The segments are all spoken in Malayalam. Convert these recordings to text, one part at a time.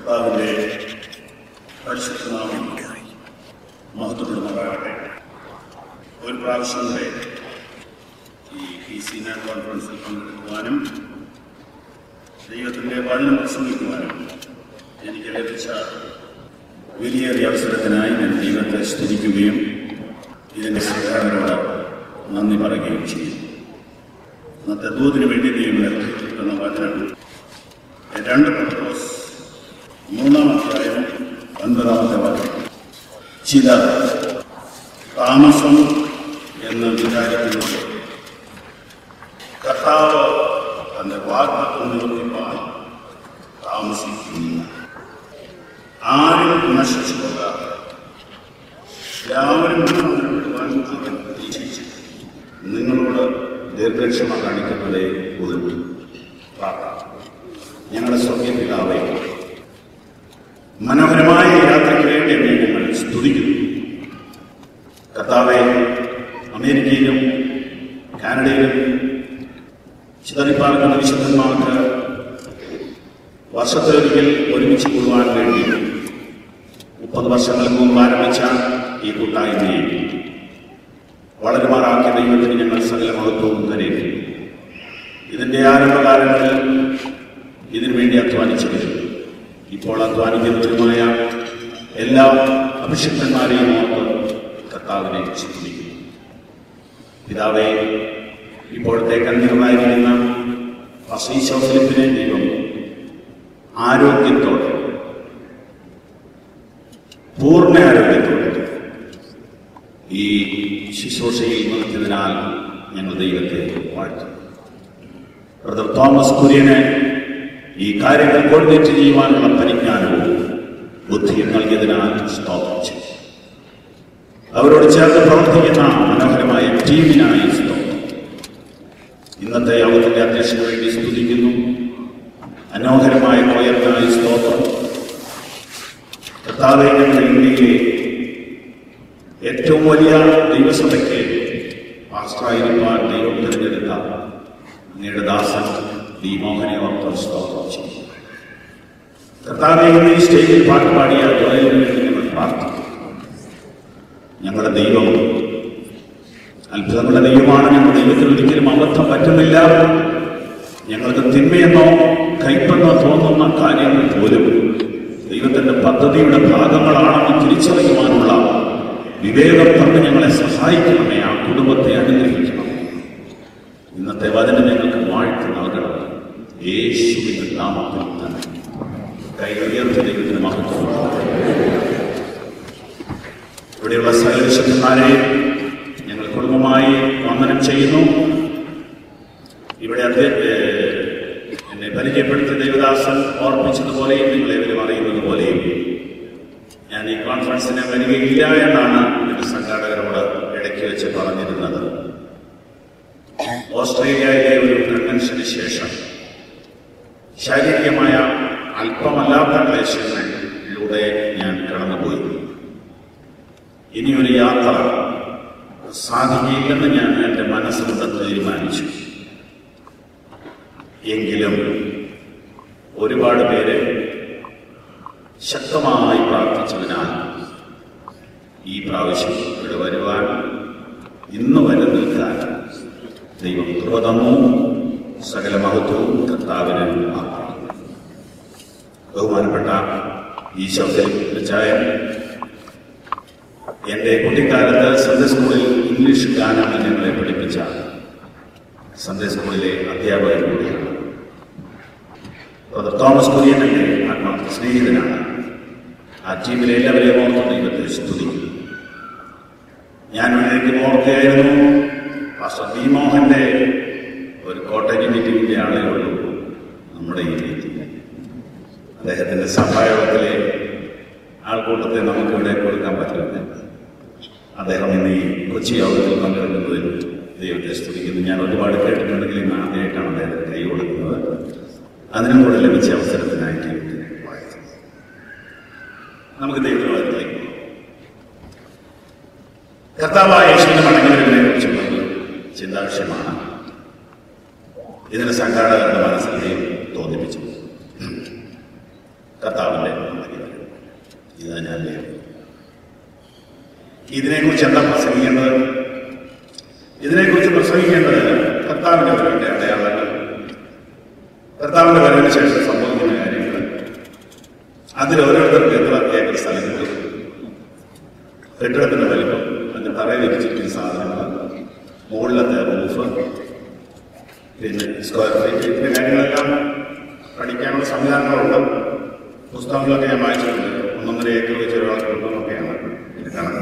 കർത്താവിൻ്റെ പരിശുദ്ധനാമം മഹത്വപ്പെടുന്നതാകട്ടെ ഒരു പ്രാവശ്യം കൂടെ ഈ പി സി നാൻ കോൺഫറൻസിൽ പങ്കെടുക്കുവാനും ദൈവത്തിൻ്റെ വചനം പ്രസംഗിക്കുവാനും എനിക്ക് ലഭിച്ച വലിയൊരു അവസരത്തിനായി ഞാൻ ദൈവത്തെ സ്തുതിക്കുകയും ഇതിൻ്റെ സഹായകരോട് നന്ദി പറയുകയും ചെയ്യും ഇന്നത്തെ ദൂതിന് വേണ്ടി ദൈവം നൽകിയിട്ടുള്ള വചനം രണ്ട് പത്രോസ് മൂന്നാം അധ്യായം ഒൻപതാമത്തെ വാക്യം ചില താമസം എന്ന് വിചാരിക്കുന്നത് കർത്താവ് തന്റെ വാഗ്ദത്വം നിവർത്തിപ്പാൻ താമസിക്കുന്നു ആരും നശിച്ചു പോകാതെ എല്ലാവരും വിടുവാൻ അവൻ പ്രതീക്ഷിച്ചു നിങ്ങളോട് ദീർഘക്ഷമ കാണിക്കുന്നതേ ഉള്ളൂ പ്രാർത്ഥന ഞങ്ങളുടെ സ്വർഗീയ പിതാവേ മനോഹരമായ യാത്രയ്ക്ക് വേണ്ടി അങ്ങേ ഞങ്ങൾ സ്തുതിക്കുന്നു കർത്താവെ അമേരിക്കയിലും കാനഡയിലും ചിതറിപ്പാർക്കുന്ന വിശുദ്ധന്മാർക്ക് വർഷത്തിലൊരിക്കൽ ഒരുമിച്ച് കൂടുവാൻ വേണ്ടി മുപ്പത് വർഷങ്ങൾക്ക് മുമ്പ് ആരംഭിച്ച ഈ കൂട്ടായ്മയെ വളരുമാറാക്കിയ ദൈവത്തിന് ഞങ്ങൾ സകല മഹത്വവും കരയുന്നു ഇതിന്റെ ആരംഭകാലങ്ങളിൽ ഇതിനു വേണ്ടി അധ്വാനിച്ചവരും ഇപ്പോൾ അധ്വാനിക്കുന്നവരുമായ എല്ലാ അഭിഷിക്തന്മാരെയും ഓർത്ത് കർത്താവിനെ സ്തുതിക്കുന്നു പിതാവെ ഇപ്പോഴത്തെ കണ്ണീറുമായിരിക്കുന്ന ഫസീശോഫിലിപ്പിനെ ദൈവം ആരോഗ്യത്തോടെ പൂർണ്ണ ആരോഗ്യത്തോടെ ഈ ശുശ്രൂഷയിൽ നിർത്തിയതിനാൽ ഞങ്ങൾ ദൈവത്തെ വാഴ്ത്തുന്നു ബ്രദർ തോമസ് കുര്യന് ഈ കാര്യങ്ങൾ കോർഡിനേറ്റ് ചെയ്യുവാനുള്ള പരിജ്ഞാനവും ബുദ്ധിയും നൽകിയതിനാൽ സ്തോത്രം ചെയ്യും അവരോട് ചേർന്ന് പ്രവർത്തിക്കുന്ന മനോഹരമായ ടീമിനായി സ്തോത്രം ഇന്നത്തെ യോഗത്തിന്റെ അധ്യക്ഷന് വേണ്ടി സ്തുതിക്കുന്നു മനോഹരമായ കോയറിനായി സ്തോത്രം കർത്താവെ ഞങ്ങളുടെ ഇന്ത്യയിലെ ഏറ്റവും വലിയ ദൈവസഭയ്ക്ക് പാസ്റ്ററായിരിക്കാൻ ദൈവം തിരഞ്ഞെടുത്ത അങ്ങയുടെ ദാസൻ ഡി മോഹനെ ഓർത്ത് സ്തോത്രം ചെയ്യും കർത്താവെ ഇന്ന് ഈ സ്റ്റേജിൽ പാട്ട് പാടിയ ജോലിന് വേണ്ടി ഞങ്ങൾ പ്രാർത്ഥിക്കുന്നു ഞങ്ങളുടെ ദൈവം അത്ഭുതങ്ങളുടെ ദൈവമാണ് ഞങ്ങളുടെ ദൈവത്തിന് ഒരിക്കലും അബദ്ധം പറ്റുന്നില്ല ഞങ്ങൾക്ക് തിന്മയെന്നോ കൈപ്പെന്നോ തോന്നുന്ന കാര്യങ്ങൾ പോലും ദൈവത്തിന്റെ പദ്ധതിയുടെ ഭാഗങ്ങളാണെന്ന് തിരിച്ചറിയുവാനുള്ള വിവേകം തന്ന് ഞങ്ങളെ സഹായിക്കണമേ ആ കുടുംബത്തെ അനുഗ്രഹിക്കണം ഇന്നത്തെ വചനം ഞങ്ങൾക്ക് വാഴ്ത്തി നൽകണം യേശുവിന്റെ നാമത്തിൽ തന്നെ കൈ ഉയർത്തി ദൈവത്തിന് മഹത്വം ഇവിടെയുള്ള സകല വിശുദ്ധന്മാരെ ഞങ്ങൾ കുടുംബമായി വന്ദനം ചെയ്യുന്നു ഇവിടെ അദ്ദേഹം എന്നെ പരിചയപ്പെടുത്തിയ ദേവദാസൻ ഓർപ്പിച്ചതുപോലെയും നിങ്ങളെവരും അറിയുന്നത് പോലെയും ഞാൻ ഈ കോൺഫറൻസിന് വരികയില്ല എന്നാണ് എന്റെ സംഘാടകരോട് ഇടയ്ക്ക് വെച്ച് പറഞ്ഞിരുന്നത് ഓസ്ട്രേലിയയിലെ ഒരു കൺവെൻഷന് ശേഷം ശാരീരികമായ അല്പമല്ലാത്ത ക്ലേശങ്ങളിലൂടെ ഞാൻ കടന്നുപോയി ഇനിയൊരു യാത്ര സാധിക്കില്ലെന്ന് ഞാൻ എൻ്റെ മനസ്സിലൂടെ തീരുമാനിച്ചു എങ്കിലും ഒരുപാട് പേര് ശക്തമായി പ്രാർത്ഥിച്ചതിനാൽ ഈ പ്രാവശ്യം ഇവിടെ വരുവാൻ ഇന്ന് വരെ നിൽക്കാൻ ദൈവം കൃപ തന്നു സകല മഹത്വവും കർത്താവിന് അർപ്പിക്കുന്നു. ബഹുമാനപ്പെട്ട ഈ ശബ്ദത്തിൽ വെച്ചായ എൻ്റെ കുട്ടിക്കാലത്ത് സൺഡേ സ്കൂളിൽ ഇംഗ്ലീഷ് ഗാനങ്ങൾ ഞങ്ങളെ പഠിപ്പിച്ച സൺഡേ സ്കൂളിലെ അധ്യാപകൻ കൂടിയാണ് ബ്രദർ തോമസ് കുര്യൻ എൻ്റെ ആത്മാർത്ഥ സ്നേഹിതനാണ് ആ ടീമിലെ എല്ലാവരെയും ഓർത്ത് ദൈവത്തെ സ്തുതിക്കുന്നു ഞാൻ ഇതിലേക്ക് ഓർക്കുകയായിരുന്നു പാസ്റ്റർ ബി മോഹന്റെ ഒരു കോട്ടേജ് മീറ്റിംഗിന്റെ ആളേ ഉള്ളൂ നമ്മുടെ ഈ മീറ്റിംഗ് അദ്ദേഹത്തിന്റെ സഭായോഗത്തിലെ ആൾക്കൂട്ടത്തെ നമുക്ക് ഇവിടെ കൊടുക്കാൻ പറ്റില്ല അദ്ദേഹം ഇന്ന് ഈ കൊച്ചി യോഗത്തിൽ പങ്കെടുക്കുന്നതിൽ ദൈവത്തെ സ്തുതിക്കുന്നു ഞാൻ ഒരുപാട് കേട്ടിട്ടുണ്ടെങ്കിൽ ഇന്ന് ആദ്യമായിട്ടാണ് അദ്ദേഹത്തിന് കൈ കൊടുക്കുന്നത് അതിനും കൂടെ ലഭിച്ച അവസരത്തിനായി ദൈവത്തിനെ വാഴ്ത്തുന്നു നമുക്ക് ദൈവത്തിലേക്ക് കർത്താവായ യേശുവിന്റെ മടങ്ങിവരവിനെ കുറിച്ചുള്ള ചിന്താവിഷയമാണ് ഇതിന് സംഘാടകരുടെ മനസ്സിൽ ദൈവം തോന്നിപ്പിച്ചു കർത്താവിന്റെ ഹല്ലേലൂയ. ഇതിനെക്കുറിച്ച് എന്താ പ്രസംഗിക്കേണ്ടത് ഇതിനെക്കുറിച്ച് പ്രസംഗിക്കേണ്ടത് കർത്താവിന്റെ വരവിന്റെ അടയാളങ്ങൾ കർത്താവിന്റെ വരവിന് ശേഷം സംഭവിക്കുന്ന കാര്യങ്ങൾ അതിൽ ഓരോരുത്തർക്കും എത്ര ഏക്കർ സ്ഥലം കിട്ടും കെട്ടിടത്തിന്റെ വലിപ്പം അതിന്റെ തറയിൽ ഇരിച്ചിരിക്കുന്ന സാധനങ്ങൾ മുകളിലത്തെ റൂഫ് പിന്നെ സ്ക്വയർ ഫീറ്റ് ഇതിന്റെ കാര്യങ്ങളെല്ലാം പഠിക്കാനുള്ള സംവിധാനങ്ങളുണ്ട് പുസ്തകങ്ങളൊക്കെ ഞാൻ വായിച്ചിട്ടുണ്ട് ഒന്നൊന്നര ഏക്കർ വെച്ച് ഒരാൾക്ക് കിട്ടുന്നൊക്കെയാണ് ഇത് കണക്ക്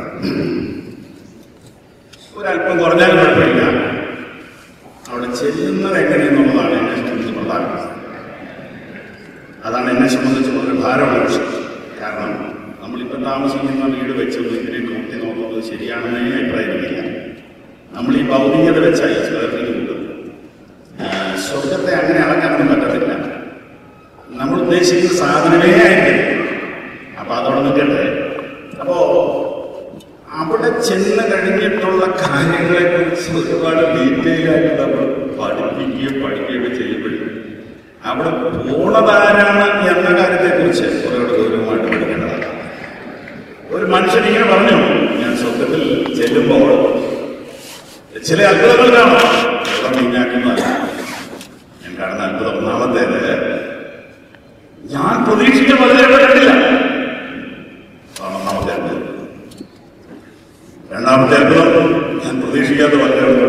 ഒരല്പം കുറഞ്ഞാലും കുഴപ്പമില്ല അവിടെ ചെല്ലുന്നത് എങ്ങനെയെന്നുള്ളതാണ് എന്നെ സംബന്ധിച്ച് പ്രധാനം അതാണ് എന്നെ സംബന്ധിച്ച് വളരെ ഭാരമുള്ള വിഷയം കാരണം നമ്മളിപ്പം താമസിക്കുന്ന വീട് വെച്ചൊന്നും ഇതിനെ കൂട്ടി നോക്കുന്നത് ശരിയാണെന്നേ അഭിപ്രായമില്ല നമ്മൾ ഈ ഭൗതികത വെച്ചായി സ്ക്വയർ ഫീറ്റ് കൂട്ടുന്നത് ആ, സ്വർഗത്തെ അങ്ങനെ അളക്കാനൊന്നും പറ്റത്തില്ല നമ്മൾ ഉദ്ദേശിക്കുന്ന സാധനമേ ആയിരിക്കും അപ്പൊ അതോടെ നിൽക്കട്ടെ അപ്പോ അവിടെ ചെന്ന് കഴിഞ്ഞിട്ടുള്ള കാര്യങ്ങളെ കുറിച്ച് ഒരുപാട് ഡീറ്റെയിൽ ആയിട്ട് നമ്മൾ പഠിപ്പിക്കുകയും പഠിക്കുകയൊക്കെ ചെയ്യുമ്പോഴും അവിടെ പോണതാരാണ് എന്ന കാര്യത്തെ കുറിച്ച് കുറേ ഗൗരവമായിട്ട് പഠിക്കേണ്ടതാണ് ഒരു മനുഷ്യൻ ഇങ്ങനെ പറഞ്ഞു ഞാൻ സ്വർഗത്തിൽ ചെല്ലുമ്പോൾ ചില അത്ഭുതങ്ങൾ കാണാം വെള്ളം വീഞ്ഞാക്കുന്നതല്ല ഞാൻ കാണുന്ന അത്ഭുതം ഒന്നാമത്തേത് ഞാൻ പ്രതീക്ഷിച്ച പലരും കണ്ടില്ല അതാണ് ഒന്നാമത്തെ അത്ഭുതം രണ്ടാമത്തെ അത്ഭുതം ഞാൻ പ്രതീക്ഷിക്കാത്ത പലരും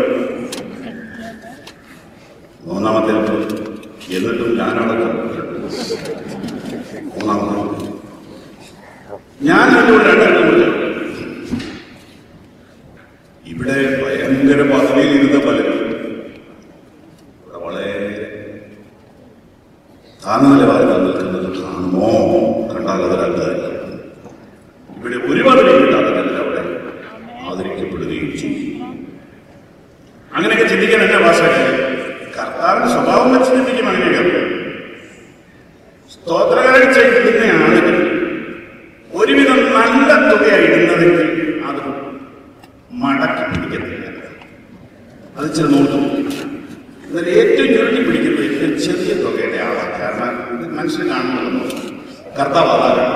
മൂന്നാമത്തെ അത്ഭുതം എന്നിട്ടും ഞാനടക്കം മൂന്നാമത്തെ അത്ഭുതം. ഞാൻ ഇതിലൂടെ രണ്ടെണ്ണമില്ല ഇവിടെ ഭയങ്കര പദവിയിൽ ഇരുന്ന പലരും ഇവിടെ വളരെ താഴ്ന്ന നിലവാരത്തിൽ നിൽക്കുന്നത് കാണുമോ കണ്ടാൽ അതൊരല്ല ഇവിടെ ഒരു പദവി കിട്ടാത്തതല്ല അവിടെ ആദരിക്കപ്പെടുകയും ചെയ്യും അങ്ങനെയൊക്കെ ചിന്തിക്കാൻ എന്നെ ഭാഷയ്ക്ക് കർത്താവിന്റെ സ്വഭാവം വെച്ച് ചിന്തിക്കും അങ്ങനെയൊക്കെ സ്തോത്രകാഴ്ച ഇടുന്ന ആളുകൾ ഒരുവിധം നല്ല തുകയായി ഇടുന്നതെങ്കിൽ അത് മടക്കി പിടിക്കത്തില്ല അത് ഇച്ചിരി നോക്കും എന്നാൽ ഏറ്റവും ചുരുട്ടി പിടിക്കുന്നത് ഏറ്റവും ചെറിയ തുകയുടെ ആളാണ് കാരണം ഇത് മനുഷ്യന് കാണുന്നുള്ളൂ കർത്താവ് അതാണ്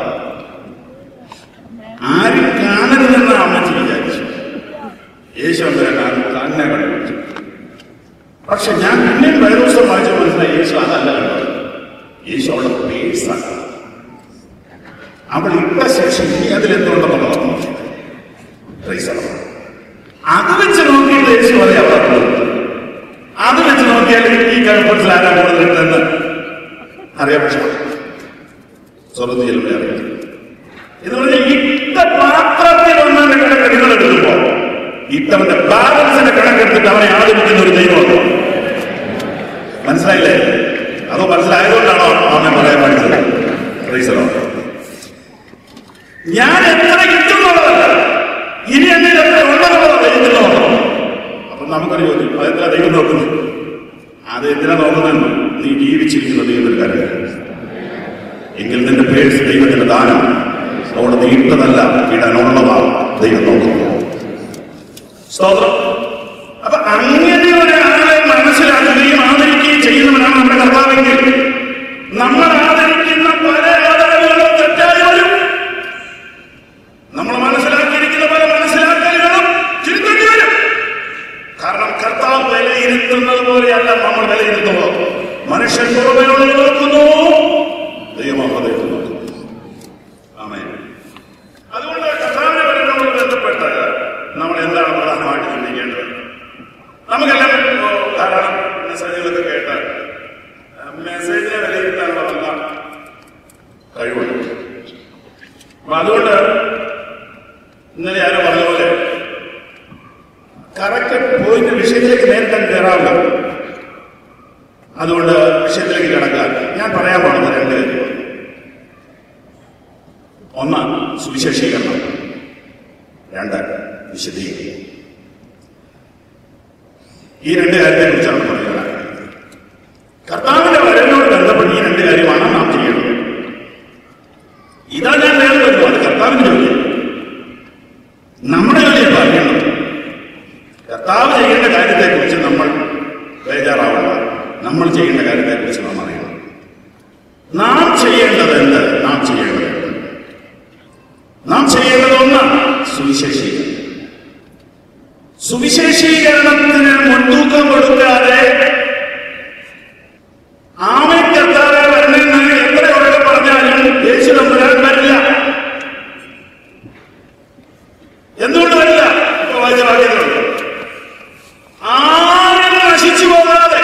ആരും കാണരുതെന്നാണ് അമ്മച്ചി വിചാരിച്ചു യേശു അങ്ങനെ തന്നെ കണ്ടുപിടിച്ചു പക്ഷെ ഞാൻ പിന്നെയും വൈറോസം വായിച്ച മനസ്സിലായി യേശു അതല്ല കണ്ടത് യേശു അവളുടെ പേഴ്സാണ് അവൾ ഇട്ട ശേഷം ഇനി അതിലെന്തുണ്ടെന്നുള്ളത് ക്രൈസ്തവം അത് വെച്ച് നോക്കിയിട്ട് യേശു പറയാ പറഞ്ഞത് അത് വെച്ച് നോക്കിയാൽ ഈ കഴപ്പത്തിൽ ആരാ കൂടുതലെന്ന് അറിയാൻ പക്ഷേ സ്വർഗത്തിൽ ചെല്ലുമ്പോൾ അറിയാം എന്ന് പറഞ്ഞാൽ ഇട്ട പാത്രത്തിൽ ഒന്നാന്റെ കണക്ക് നിങ്ങൾ എടുക്കുമ്പോ ഇട്ടവന്റെ ബാലൻസിന്റെ കണക്കെടുത്തിട്ട് അവനെ ആദരിക്കുന്ന ഒരു ദൈവമുണ്ടോ മനസ്സിലായില്ലേ അതോ മനസ്സിലായതുകൊണ്ടാണോ അവനെ പറയാൻ പഠിച്ചത് ക്രൈസ്തവം ഞാൻ എത്ര കിട്ടുന്നുള്ളതല്ല ഇനി എന്നിൽ എത്ര ഉള്ളതെന്നുള്ളത് ദൈവത്തിനുള്ളതോ അപ്പൊ നമുക്കൊരു ചോദ്യം അതെന്താ ദൈവം നോക്കുന്നത് അത് എന്തിനാ നോക്കുന്നതെന്ന് നീ ജീവിച്ചിരിക്കുന്ന ദൈവത്തിന് കാര്യം എങ്കിൽ നിന്റെ പേഴ്സ് ദൈവത്തിന്റെ ദാനം അവിടെ നീ ഇട്ടതല്ല ഇടാനുള്ളതാണ് ദൈവം നോക്കുന്നു സ്തോത്രം അപ്പൊ അങ്ങനെ ഒരാളെ മനസ്സിലാക്കുകയും ആദരിക്കുകയും ചെയ്യുന്നവനാണ് നമ്മുടെ കർത്താവെങ്കിൽ നമ്മൾ ആദരിക്കുന്ന പല ആദരവുകളും തെറ്റായി വരും നമ്മൾ മനസ്സിലാക്കിയിരിക്കുന്ന പല മനസ്സിലാക്കലുകളും തിരുത്തേണ്ടി വരും കാരണം കർത്താവ് വിലയിരുത്തുന്നത് പോലെയല്ല നമ്മൾ വിലയിരുത്തുന്നത് മനുഷ്യൻ പുറമേയുള്ളത് നോക്കുന്നു ദൈവം ഹൃദയത്തിൽ നോക്കുന്നു ആമേൻ അതുകൊണ്ട് കർത്താവിന്റെ വരവിനോട് ബന്ധപ്പെട്ട് നമ്മൾ എന്താണ് പ്രധാനമായിട്ട് ചിന്തിക്കേണ്ടത് നമുക്കെല്ലാം ഇപ്പോ ധാരാളം മെസ്സേജുകളൊക്കെ കേട്ട് മെസ്സേജിനെ വിലയിരുത്താനുള്ള നല്ല കഴിവുണ്ട് അപ്പൊ അതുകൊണ്ട് ഇന്നലെ ആരോ പറഞ്ഞ പോലെ കറക്റ്റ് പോയിന്റ് വിഷയത്തിലേക്ക് നേരിട്ട് കയറാമല്ലോ അതുകൊണ്ട് വിഷയത്തിലേക്ക് കിടക്കാൻ ഞാൻ പറയാൻ പോകുന്നത് രണ്ട് കാര്യമാണ് ഒന്ന് സുവിശേഷീകരണം രണ്ട് വിശദീകരണം ഈ രണ്ട് കാര്യത്തെ കുറിച്ചാണ് പറയുന്നത് കർത്താവിന്റെ വരവിനോട് ബന്ധപ്പെട്ട് ഈ രണ്ട് കാര്യമാണ് നാം ചെയ്യേണ്ടത് ഇതാ ഞാൻ വേറെ വരുന്നു അത് കർത്താവിന്റെ ജോലി നമ്മുടെ ജോലിയല്ല അറിയേണ്ടത് കർത്താവ് ചെയ്യേണ്ട കാര്യത്തെക്കുറിച്ച് നമ്മൾ ബേജാറാവണ്ട നമ്മൾ ചെയ്യേണ്ട കാര്യത്തെക്കുറിച്ച് നാം അറിയണം നാം ചെയ്യേണ്ടത് എന്ത് നാം ചെയ്യേണ്ടത് എന്ത് നാം ചെയ്യേണ്ടത് ഒന്ന് സുവിശേഷീകരണം സുവിശേഷീകരണത്തിന് മുൻതൂക്കം കൊടുക്കാതെ ആമൻ കർത്താവെ വരണമെന്ന് എത്ര ഉറക്കെ പറഞ്ഞാലും യേശു തമ്പുരാൻ വരില്ല എന്തുകൊണ്ട് വരില്ല ഇപ്പൊ വായിച്ച വാക്യങ്ങളുണ്ട് ആരും നശിച്ചു പോകാതെ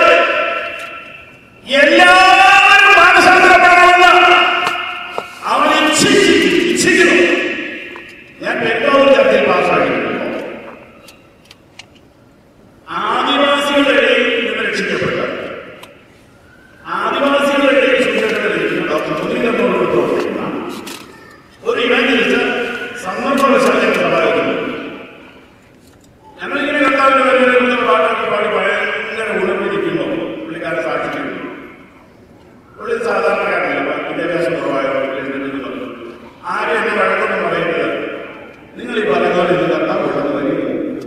എല്ലാവരും മാനസാന്തരപ്പെടണമെന്ന് അവൻ ഇച്ഛിച്ചു ഇച്ഛിക്കുന്നു ഞാൻ പെരുന്നാൾ ചർച്ചയിൽ പാസ്സാക്കിയിട്ടുണ്ട് ആദിവാസികളുടെ ഇടയിൽ നിന്ന് രക്ഷിക്കപ്പെട്ട ആദിവാസികളുടെ ഇടയിൽ ശുശ്രൂഷകളിൽ ഡോക്ടർ മുരളീധരനോട് പ്രവർത്തിക്കുന്ന ഒരു ഇവന്റിലിസ്റ്റ് സന്ദർഭവശാൽ ഞങ്ങൾ സഹായിക്കുന്നു ഞങ്ങളിങ്ങനെ കർത്താവിന്റെ വരുന്നതിനെ കുറിച്ച് പാട്ടൊക്കെ പാടി ഭയങ്കര ഉണർന്നിരിക്കുന്നു പുള്ളിക്കാരൻ സാക്ഷിക്കുന്നു പുള്ളി സാധാരണക്കാരനല്ല വിദ്യാഭ്യാസം കുറവായോ ആരും എന്നെ വഴക്കൊന്നും പറയുന്നത് നിങ്ങൾ ഈ പറയുന്ന പോലെ ഇത് കർത്താവ് കൊണ്ടുവന്ന് വരിക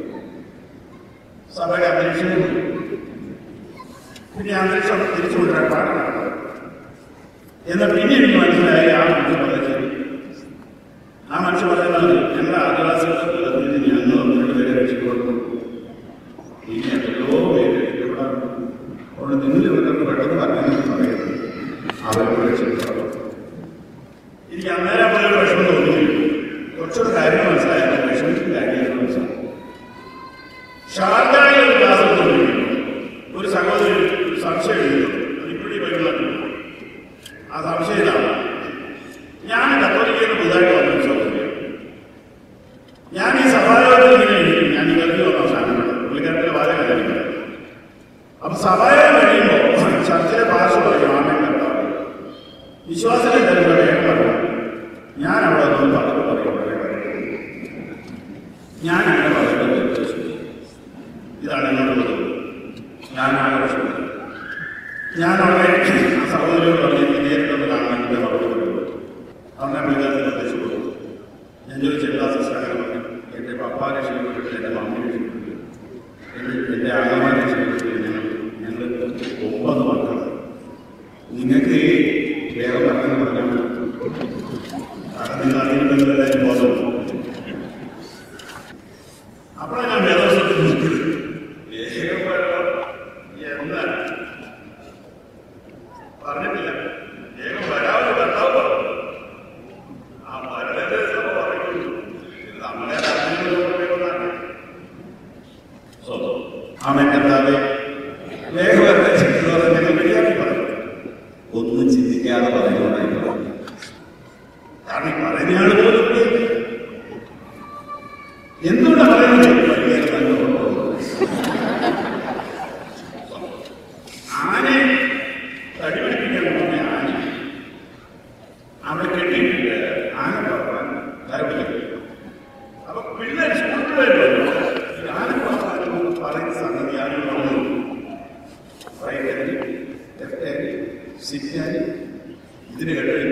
സഭയുടെ അന്തരീക്ഷവും പിന്നെ അന്തരീക്ഷം തിരിച്ചു കൊണ്ടുവരാൻ പാടില്ല എന്നാൽ പിന്നെ എനിക്ക് മനസ്സിലായി ആ മനുഷ്യൻ പറഞ്ഞത് ആ മനുഷ്യൻ പറയുന്നത് ഞങ്ങളുടെ ആദിവാസികളുടെ കുലത്തിൽ ഞങ്ങൾ ഒന്നിട്ട് പേരെ രക്ഷിക്കൊള്ളു ഇനി എത്രയോ പേര് രക്ഷിക്കപ്പെടാറുണ്ട് അതുകൊണ്ട് നിങ്ങൾ ഇവർക്കൊക്കെ പെട്ടെന്ന് പറഞ്ഞു പറയുന്നത് അവരോട് രക്ഷിക്കപ്പെടും എനിക്ക് അന്നേരം പോലെ വിഷമം തോന്നിയില്ല കുറച്ചുകൂടെ കാര്യങ്ങൾ മനസ്സിലായാലും വിഷമത്തിൽ കാര്യങ്ങൾ മനസ്സിലായി ഷാർജായിൽ ഒരു ക്ലാസ് എടുത്തുകൊണ്ടിരിക്കുന്നു ഒരു സഹോദരി ഒരു സംശയം എഴുതുന്നു ഇപ്പിടി വരുന്ന ആ സംശയം ഇതാണ് ഞാൻ കത്തോലിക്കയിൽ പുതുതായിട്ട് വന്ന ഒരു സഹോദരിയാണ് ഞാൻ ഈ സഭായോഗത്തിൽ ഇങ്ങനെ ഇരിക്കും ഞാൻ ഈ വെറുതെ വന്ന അവസാനമാണ് പുള്ളിക്കാരൻ്റെ വാചകം കഴിക്കുന്നത് അപ്പൊ സഭായോഗം കഴിയുമ്പോൾ ചർച്ചിലെ ഭാഷ പറയും ആമേൻ കർത്താവ് വിശ്വാസത്തെ തരുന്ന വേഗം പറയും ഞാൻ അവിടെ ഒന്ന് പലതും പറയും വളരെ വളരെ. ഞാൻ അങ്ങനെ പറയുന്നത് വിശ്വസിക്കുന്നു. ഇതാണ് എന്നോടുള്ളത് ഞാൻ ആഘോഷിക്കുന്നത് ഞാൻ അവിടെ ആ സഹോദരിയോട് പറഞ്ഞു എനിക്ക് നേരിട്ടൊന്ന് കാണാൻ എൻ്റെ മറുപടി കൊടുത്തു അങ്ങനെ പുള്ളിക്കാരത്തെ നിർദ്ദേശം കൊടുത്തു ഞാൻ ചോദിച്ച എല്ലാ സിസ്റ്ററെ പറഞ്ഞു എൻ്റെ പപ്പാനെ ക്ഷണിക്കപ്പെട്ടു എൻ്റെ മമ്മിനെ ക്ഷണിക്കപ്പെട്ടു എൻ്റെ എൻ്റെ അമ്മമാരെ ക്ഷണിക്കപ്പെട്ടു ഞങ്ങൾ ഞങ്ങൾ ഒമ്പത് മക്കളാണ് നിങ്ങൾക്ക് ഈ വേറെ പറഞ്ഞു പറഞ്ഞാൽ അത് നിങ്ങൾ അറിയുന്നതെല്ലാം ബോധം അപ്പോഴാണ് ഞാൻ വേദവസത്തിൽ നിൽക്കുന്നത് വേഗം എന്താ പറഞ്ഞിട്ടില്ല വേഗം വരാവുന്ന കർത്താവ് പറഞ്ഞു ആ വരടന്റെ സഭ പറയുന്നു ഇത് നമ്മളെ അറിഞ്ഞുകൊണ്ടാണ് ആമൻ കർത്താവെ വേഗം വരട്ടെ ചിന്തിക്കുന്നത് ഞങ്ങൾ വഴിയാക്കി പറഞ്ഞു ഒന്നും ചിന്തിക്കാതെ പറയുന്നതായി പറഞ്ഞു കാരണം ഈ പറയുന്നയാൾ പോലും ഇവിടെ എന്തുകൊണ്ടാണ് പറയുന്നത് വലിയ നല്ല ഉറപ്പുള്ളത്. ആനയെ തടിപിടിപ്പിക്കാൻ പോകുന്ന ആന അവിടെ കെട്ടിയിട്ടിട്ട് ആന പറക്കാൻ തരപ്പിടിക്കും അപ്പൊ പിള്ളേർ സ്കൂൾ പിള്ളേർ വരും. ഈ ആന പറക്കാൻ പറയുന്ന സംഗതി ആരും പറഞ്ഞു right hand left hand sit hand ഇതിന് കെട്ടി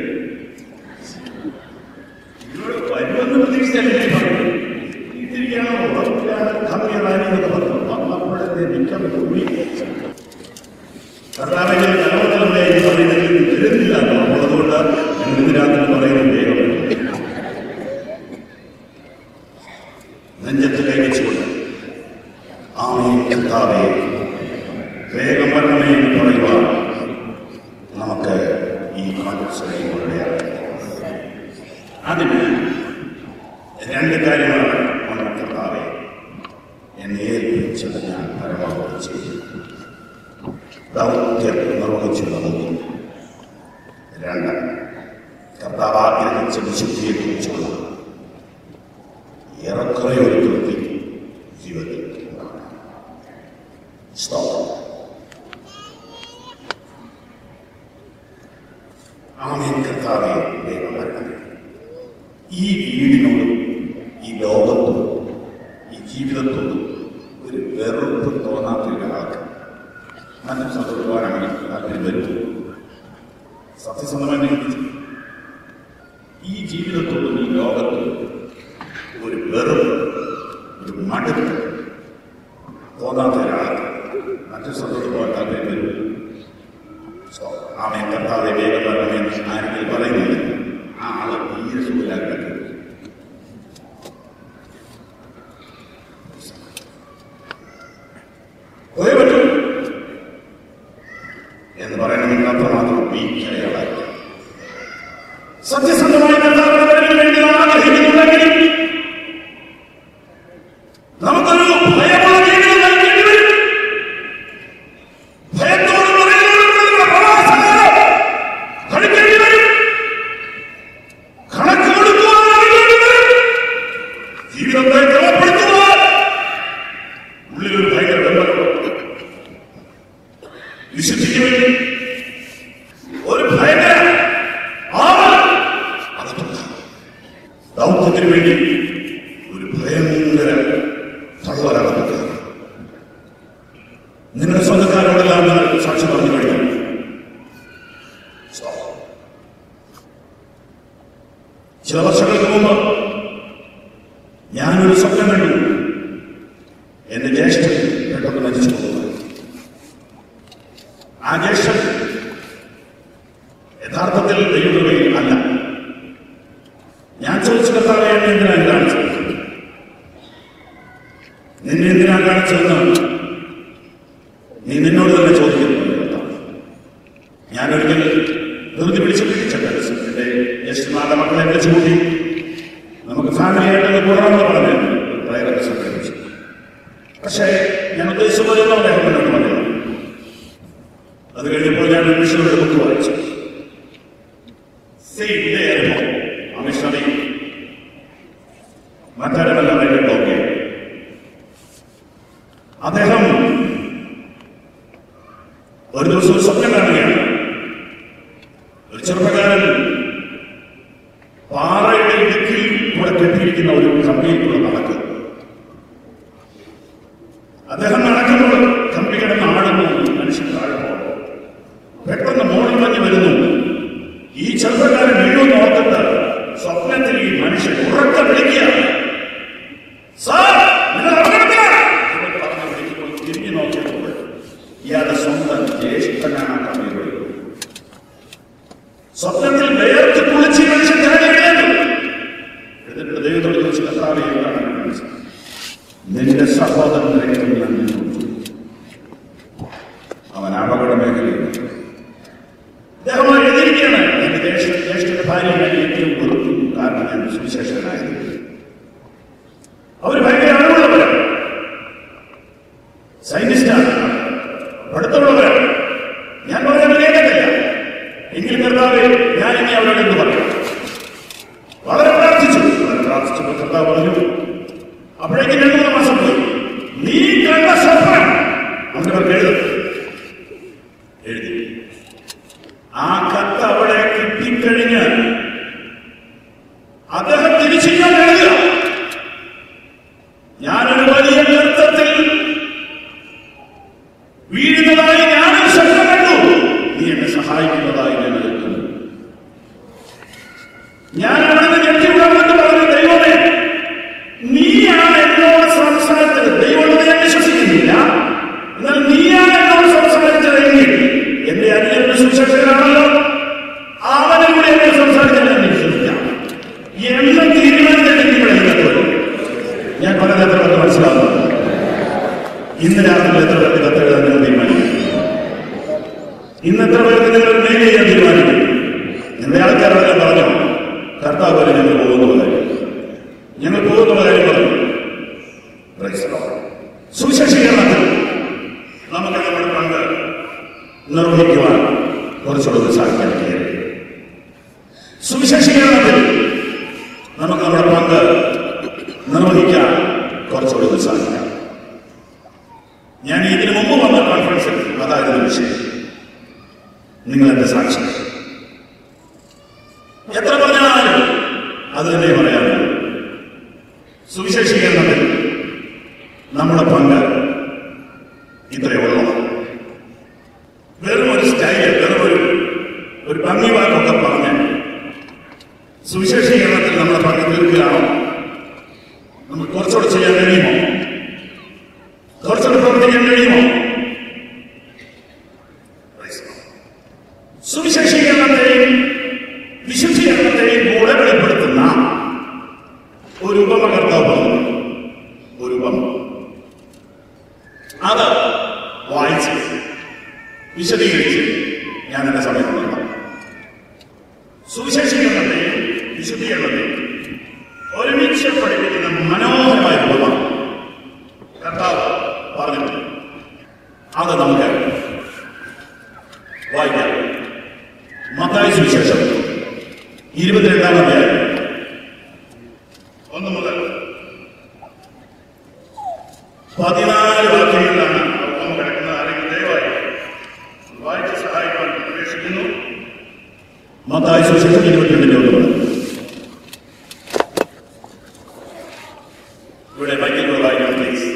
ഇതിനോട് വരുമെന്ന് പ്രതീക്ഷിച്ചല്ലേ പറഞ്ഞു ഇതിരിക്കണോ ഉറപ്പിലാണ് കമ്മിയറാനി എന്ന് പറഞ്ഞു വന്നപ്പോഴത്തെ മിക്കം കൂടി കർത്താവിന്റെ കലോത്തലത്തെ ഈ പറയുന്നതിൽ വരുന്നില്ല അപ്പോൾ അതുകൊണ്ട് ഞങ്ങൾ ഇതിനകത്ത് പറയുന്നത് വേഗം നെഞ്ചത്ത് കൈവച്ചുകൊണ്ട് ആമേ കർത്താവേ വേഗം വരണമേ എന്ന് പറയുവാൻ നമുക്ക് ഈ കോൺഗ്രസ് അതിന് രണ്ട് കാര്യങ്ങളാണ് നമ്മുടെ കർത്താവെ എന്നെ ഏൽപ്പിച്ചത് ഞാൻ പരമാവധി ചെയ്തു ദൗത്യം നിർവഹിച്ചുള്ളത് രണ്ട് കർത്താവ് ആഗ്രഹിച്ച വിശുദ്ധിയെക്കുറിച്ചുള്ള ഏറെക്കുറെ ഒരു തൃപ്തി ജീവിതത്തിൽ സ്തോത്രം ആമേൻ കർത്താവെ വേഗം വരണമേ ഈ വീടിനോടും ഈ ലോകത്തോടും ഈ ജീവിതത്തോടും ഒരു വെറുപ്പ് തോന്നാത്ത ഒരാൾക്ക് മറ്റും സന്തോഷവാനാണ് താല്പര്യം വരും സത്യസന്ധമായി ചിന്തിച്ചു ഈ ജീവിതത്തോടും ഈ ലോകത്തോടും ഒരു വെറുപ്പ് ഒരു മടുപ്പ് തോന്നാത്ത ഒരാൾക്ക് മറ്റു സന്തോഷമായി താല്പര്യം വരും ആമേ കർത്താവെ വേഗം വരണമെന്ന് ആരെങ്കിലും പറയുന്നില്ല ആ ആള് തീരെ സുഖമില്ലാതെ എന്ന് പറയണമെങ്കിൽ അത്രമാത്രം വീക്കായതായിരിക്കും സത്യസന്ധമായി കർത്താവിന്റെ വരവിന് വേണ്ടി നാം ആഗ്രഹിക്കുന്നുണ്ടെങ്കിൽ നമുക്കൊരു ഭയമുള്ള ജീവിതം നയിക്കേണ്ടി വരും ഭയത്തോടും വിറയലോടും പ്രവാസകാലം കഴിക്കേണ്ടി വരും കണക്ക് കൊടുക്കുവാൻ അറിയേണ്ടി വരും ജീവിതത്തെ ക്രമപ്പെടുത്തുവാൻ ഉള്ളിലൊരു ഭയങ്കര ബന്ധമുണ്ട് വിശുദ്ധിക്ക് വേണ്ടി ഒരു ഭയങ്കര ആവൽ അകത്തുണ്ട് ദൗത്യത്തിന് വേണ്ടി ഒരു ഭയങ്കര തള്ളലകത്തുണ്ട് നിങ്ങളുടെ സ്വന്തക്കാരോടെല്ലാം നിങ്ങൾ സാക്ഷി പറഞ്ഞു കഴിഞ്ഞു Stop. ചില വർഷങ്ങൾക്ക് മുമ്പ് ഞാനൊരു സ്വപ്നം കണ്ടു എന്റെ ജ്യേഷ്ഠൻ പെട്ടെന്ന് മരിച്ചു പോകുന്നത് ആ ജ്യേഷ്ഠൻ യഥാർത്ഥത്തിൽ ദൈവകൃപയിൽ അല്ല ഞാൻ ചോദിച്ചു കർത്താവെ എന്നെ എന്തിനാണ് കാണിച്ചത് നിന്നെ എന്തിനാണ് കാണിച്ചതെന്ന് നീ നിന്നോട് തന്നെ ചോദിക്കുന്നു കർത്താവ്. ഞാനൊരിക്കൽ ധൃതി പിടിച്ച് പിടിച്ചിട്ട് എന്റെ ജ്യേഷ്ഠന്മാരുടെ മക്കളെ വിളിച്ചു കൂട്ടി നമുക്ക് ഫാമിലി ആയിട്ടൊന്ന് കൂടണമെന്ന് പറഞ്ഞു പ്രയറൊക്കെ സംഘടിപ്പിച്ചു പക്ഷേ ഞാൻ ഉദ്ദേശിച്ച പോലെ ഒന്നും അദ്ദേഹം മുന്നോട്ട് പറഞ്ഞു അത് കഴിഞ്ഞപ്പോൾ ഞാൻ മിഷനുടെ ബുക്ക് വായിച്ചു സെയിം ഇതേ അനുഭവം ആ മിഷണറി മറ്റാരുമല്ല എന്റെ ബ്ലോഗ് അദ്ദേഹം ഒരു ദിവസം ഒരു സ്വപ്നം കാണുകയാണ് ഒരു ചെറുപ്പക്കാരൻ പാറയുടെ ഇടുക്കിൽ കൂടെ കെട്ടിയിരിക്കുന്ന ഒരു കമ്പിയിൽ കൂടെ നടക്കും അദ്ദേഹം നടക്കുമ്പോൾ കമ്പി കിടന്ന് ആടുന്നു മനുഷ്യൻ താഴെ പെട്ടെന്ന് മോളിമഞ്ഞ് വരുന്നു ഈ ചെറുപ്പക്കാരൻ വീഴുമെന്ന് ഓർത്തിട്ട് സ്വപ്നത്തിൽ ഈ മനുഷ്യൻ ഉറക്കം വിളിക്കുക സാർ നിങ്ങൾ ഇറങ്ങരുത്!" എന്ന് പറഞ്ഞ് വിളിക്കുമ്പോൾ തിരിഞ്ഞു നോക്കിയപ്പോൾ ഇയാളുടെ സ്വന്തം ജ്യേഷ്ഠനാണ് ആ കമ്പിയിൽ വീഴുന്നത്. സ്വപ്നത്തിൽ വേർത്ത് കുളിച്ച് ഈ മനുഷ്യൻ തിരഞ്ഞെടുക്കുന്നു എന്നിട്ട് ദൈവത്തോട് ചോദിച്ചു കർത്താവെ എന്താണ് എന്നെ വിളിച്ചത്?" നിന്റെ സഹോദരൻ രക്തം ഞാൻ നിന്നോട് ചോദിച്ചു. അവൻ അപകട മേഖലയിൽ അദ്ദേഹം എഴുതിയിരിക്കുകയാണ് എന്റെ ജ്യേഷ്ഠ ജ്യേഷ്ഠന്റെ ഭാര്യ ഞാൻ ഏറ്റവും വെറുത്തു കാരണം ഞാൻ സുവിശേഷനായത് അവർ ഭയങ്കര അറിവുള്ളവരാണ് സൈന്റിസ്റ്റാണ് പഠിത്തമുള്ളവരാണ് ഞാൻ പറയാൻ കേൾക്കത്തില്ല എങ്കിലും കർത്താവ് ഞാൻ ഇനി അവരോട് എന്ത് പറയാം വളരെ പ്രാർത്ഥിച്ചു വളരെ പ്രാർത്ഥിച്ചപ്പോൾ കർത്താവ് പറഞ്ഞു അപ്പോഴേക്കും രണ്ടു മൂന്ന് മാസം പോയി നീ കണ്ട സ്വപ്നം അവന്റെ പേർക്ക് എഴുതും എഴുതി ആ കത്ത് അവിടെ കിട്ടിക്കഴിഞ്ഞ് അദ്ദേഹം തിരിച്ചിങ്ങോട്ട് എഴുതുക ഞാനൊരു വലിയ നൃത്തത്തിൽ വീഴുന്നതായി ഞാനൊരു സ്വപ്നം കണ്ടു നീ എന്നെ സഹായിക്കുന്നതായി ഞാൻ എഴുതുന്നു ഞാൻ അവിടെ നിന്ന് ഞെട്ടി ഉണർന്നിട്ട് പറഞ്ഞു ദൈവമേ നീയാണ് എന്നോട് സംസാരിച്ചത് ദൈവത്തെ ഞാൻ വിശ്വസിക്കുന്നില്ല എന്നാൽ നീയാണ് എന്നോട് സംസാരിച്ചതെങ്കിൽ എന്റെ അന്യരുടെ സുശക്തനാണല്ലോ അവനിലൂടെ എന്നെ സംസാരിച്ചാൽ ഞാൻ വിശ്വസിക്കാം എന്ന് തീരുമാനിച്ചിട്ട് ഇവിടെ ഇല്ലാത്തത് ഞാൻ പറഞ്ഞത് എത്ര പേർക്ക് മനസ്സിലാവുന്നു ഇന്ന് രാത്രി എത്ര പേർക്ക് കത്ത് എഴുതാൻ നിങ്ങൾ തീരുമാനിക്കും ഇന്ന് എത്ര പേർക്ക് നിങ്ങൾ മെയിൽ ചെയ്യാൻ തീരുമാനിക്കും നിങ്ങളുടെ ആൾക്കാരോട് ഞാൻ പറഞ്ഞു കർത്താവ് പോലെ ഞങ്ങൾ പോകുന്ന പോലെ ഞങ്ങൾ പോകുന്ന കാര്യം പറഞ്ഞു Praise the Lord. സുവിശേഷീകരണത്തിൽ നമുക്ക് നമ്മുടെ പങ്ക് നിർവഹിക്കുവാൻ കുറച്ചുകൂടെ സാധിക്കാൻ കഴിയും സുവിശേഷീകരണത്തിൽ നമുക്ക് നമ്മുടെ പങ്ക് നിർവഹിക്കാൻ കുറച്ചുകൂടെ സാധിക്കാം ഞാൻ ഇതിനു മുമ്പ് വന്ന കോൺഫറൻസിൽ അതായിരുന്നു വിഷയം നിങ്ങൾ എന്റെ സാക്ഷി എത്ര പറഞ്ഞാലും അത് തന്നെ പറയാനുള്ളൂ സുവിശേഷീകരണത്തിൽ നമ്മുടെ പങ്ക് ഇത്രയേ ഉള്ളൂ വെറും ഒരു സ്റ്റൈൽ വെറും ഒരു ഒരു ഭംഗി വാക്കൊക്കെ പറഞ്ഞ് സുവിശേഷീകരണത്തിൽ നമ്മുടെ പങ്ക് തീർക്കുകയാണോ നമുക്ക് കുറച്ചുകൂടെ ചെയ്യാൻ കഴിയുമോ കുറച്ചുകൂടെ പ്രവർത്തിക്കാൻ കഴിയുമോ സുവിശേഷീകരണത്തെയും വിശുദ്ധീകരണത്തെയും കൂടെ വെളിപ്പെടുത്തുന്ന ഒരു ഉപമ കർത്താവ് പറഞ്ഞു ഒരു ഉപമ അത് വായിച്ച് വിശദീകരിച്ച് ഞാൻ എന്റെ സമയം നൽകാം സുവിശേഷീകരണത്തെയും വിശദീകരണത്തെയും ഒരുമിച്ച് പഠിപ്പിക്കുന്ന മനോഹരമായ രൂപം കർത്താവ് പറഞ്ഞിട്ടുണ്ട് അത് നമുക്ക് വായിക്കാം മത്തായി സുവിശേഷം ഇരുപത്തിരണ്ടാം അധ്യായം ഒന്ന് മുതൽ പതിനാല് വാക്യങ്ങളിലാണ് ഒപ്പം കിടക്കുന്ന ആരെങ്കിലും ദയവായി വായിച്ച് സഹായിക്കാൻ അപേക്ഷിക്കുന്നു മത്തായി സുവിശേഷം ഇരുപത്തിരണ്ടിന്റെ ഒന്ന് മുതൽ ഇവിടെ ബൈക്കിലൂടെ വായിക്കണം പ്ലീസ്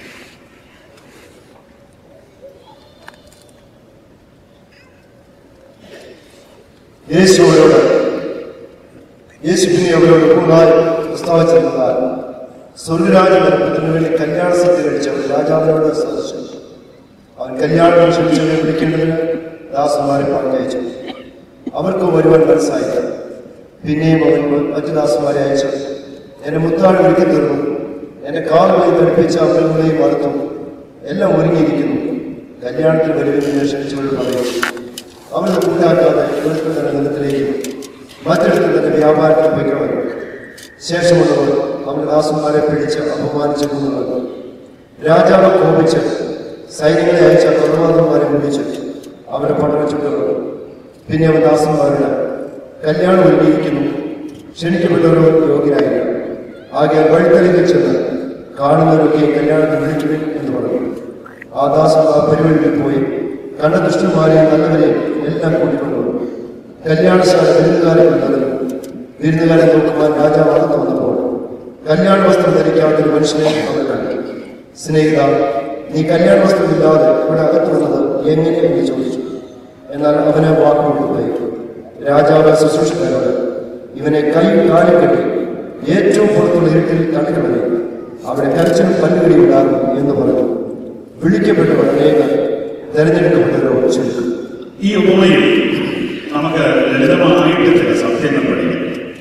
യേശു അവരോട് യേശു പിന്നെ അവരോട് കൂടുതലായി പ്രസ്താവിച്ചിരുന്നാൽ സ്വർഗരാജ്യം വരുന്നതിന് വേണ്ടി കല്യാണ സദ്യ കഴിച്ച് അവർ രാജാവിനോട് സദസ്സിച്ചു അവൻ കല്യാണം ക്ഷണിച്ചവരെ വിളിക്കേണ്ടതിന് ദാസന്മാരെ പറഞ്ഞയച്ചു അവർക്ക് വരുവാൻ മനസ്സായില്ല പിന്നെയും അവൻ മറ്റു ദാസന്മാരെ അയച്ചു എന്നെ മുത്താട് വിളിക്കി തീർന്നു എന്നെ കാലുമായി ധരിപ്പിച്ച അമ്പലങ്ങളെയും വളർത്തും എല്ലാം ഒരുങ്ങിയിരിക്കുന്നു കല്യാണത്തിന് വരുമെന്ന് ക്ഷണിച്ചവർ പറയും അവനെ കൂട്ടാക്കാതെ ഇവിടുത്തെ തന്നെ നിലത്തിലേക്ക് മറ്റിടത്ത് തന്നെ വ്യാപാരത്തിൽ പോയിക്കളവൻ ശേഷമുള്ളവർ അവന്റെ ദാസന്മാരെ പിടിച്ച് അപമാനിച്ചു കൊണ്ടുവന്നു രാജാവ് കോപിച്ച് സൈന്യങ്ങളെ അയച്ച കൊലപാതകന്മാരെ വിളിച്ചു അവരെ പഠനം ചുട്ടുകളു പിന്നെ അവൻ ദാസന്മാരുടെ കല്യാണം ഒരുങ്ങിയിരിക്കുന്നു ക്ഷണിക്കപ്പെട്ടവരോ യോഗ്യരായില്ല ആകെ വഴിത്തലിൽ ചെന്ന് കാണുന്നവരൊക്കെ കല്യാണത്തിന് വിളിക്കുവിൻ എന്ന് പറഞ്ഞു ആ ദാസന്മാർ പരിപാടിയിൽ പോയി കണ്ട ദുഷ്ടന്മാരെയും നല്ലവരെയും എല്ലാം കൂട്ടിക്കൊണ്ടുവന്നു കല്യാണശാല വിരുന്നുകാരെ കണ്ടതിലും വിരുന്നുകാരെ നോക്കുവാൻ രാജാവ് അകത്ത് വന്നപ്പോൾ കല്യാണ വസ്ത്രം ധരിക്കാത്ത ഒരു മനുഷ്യനെ അവർ കണ്ടു സ്നേഹിത നീ കല്യാണ വസ്ത്രമില്ലാതെ ഇവിടെ അകത്ത് വന്നത് എങ്ങനെ എന്ന് ചോദിച്ചു എന്നാൽ അവന് വാക്കുകൊണ്ടുപോയി രാജാവ് ശുശ്രൂഷക്കാരോട് ഇവനെ കൈ കാലിൽ കെട്ടി ഏറ്റവും പുറത്തുള്ള ഇരുട്ടിൽ തള്ളിക്കളഞ്ഞു അവിടെ കരച്ചിലും പല്ലുകടി ഉണ്ടാകും എന്ന് പറഞ്ഞു വിളിക്കപ്പെട്ടവർ അനേകം തെരഞ്ഞെടുക്കപ്പെട്ടവരോ ചുരുക്കം ഈ ഉപമയിൽ നമുക്ക് ലളിതമായിട്ട് ചില സത്യങ്ങൾ പഠിക്കാം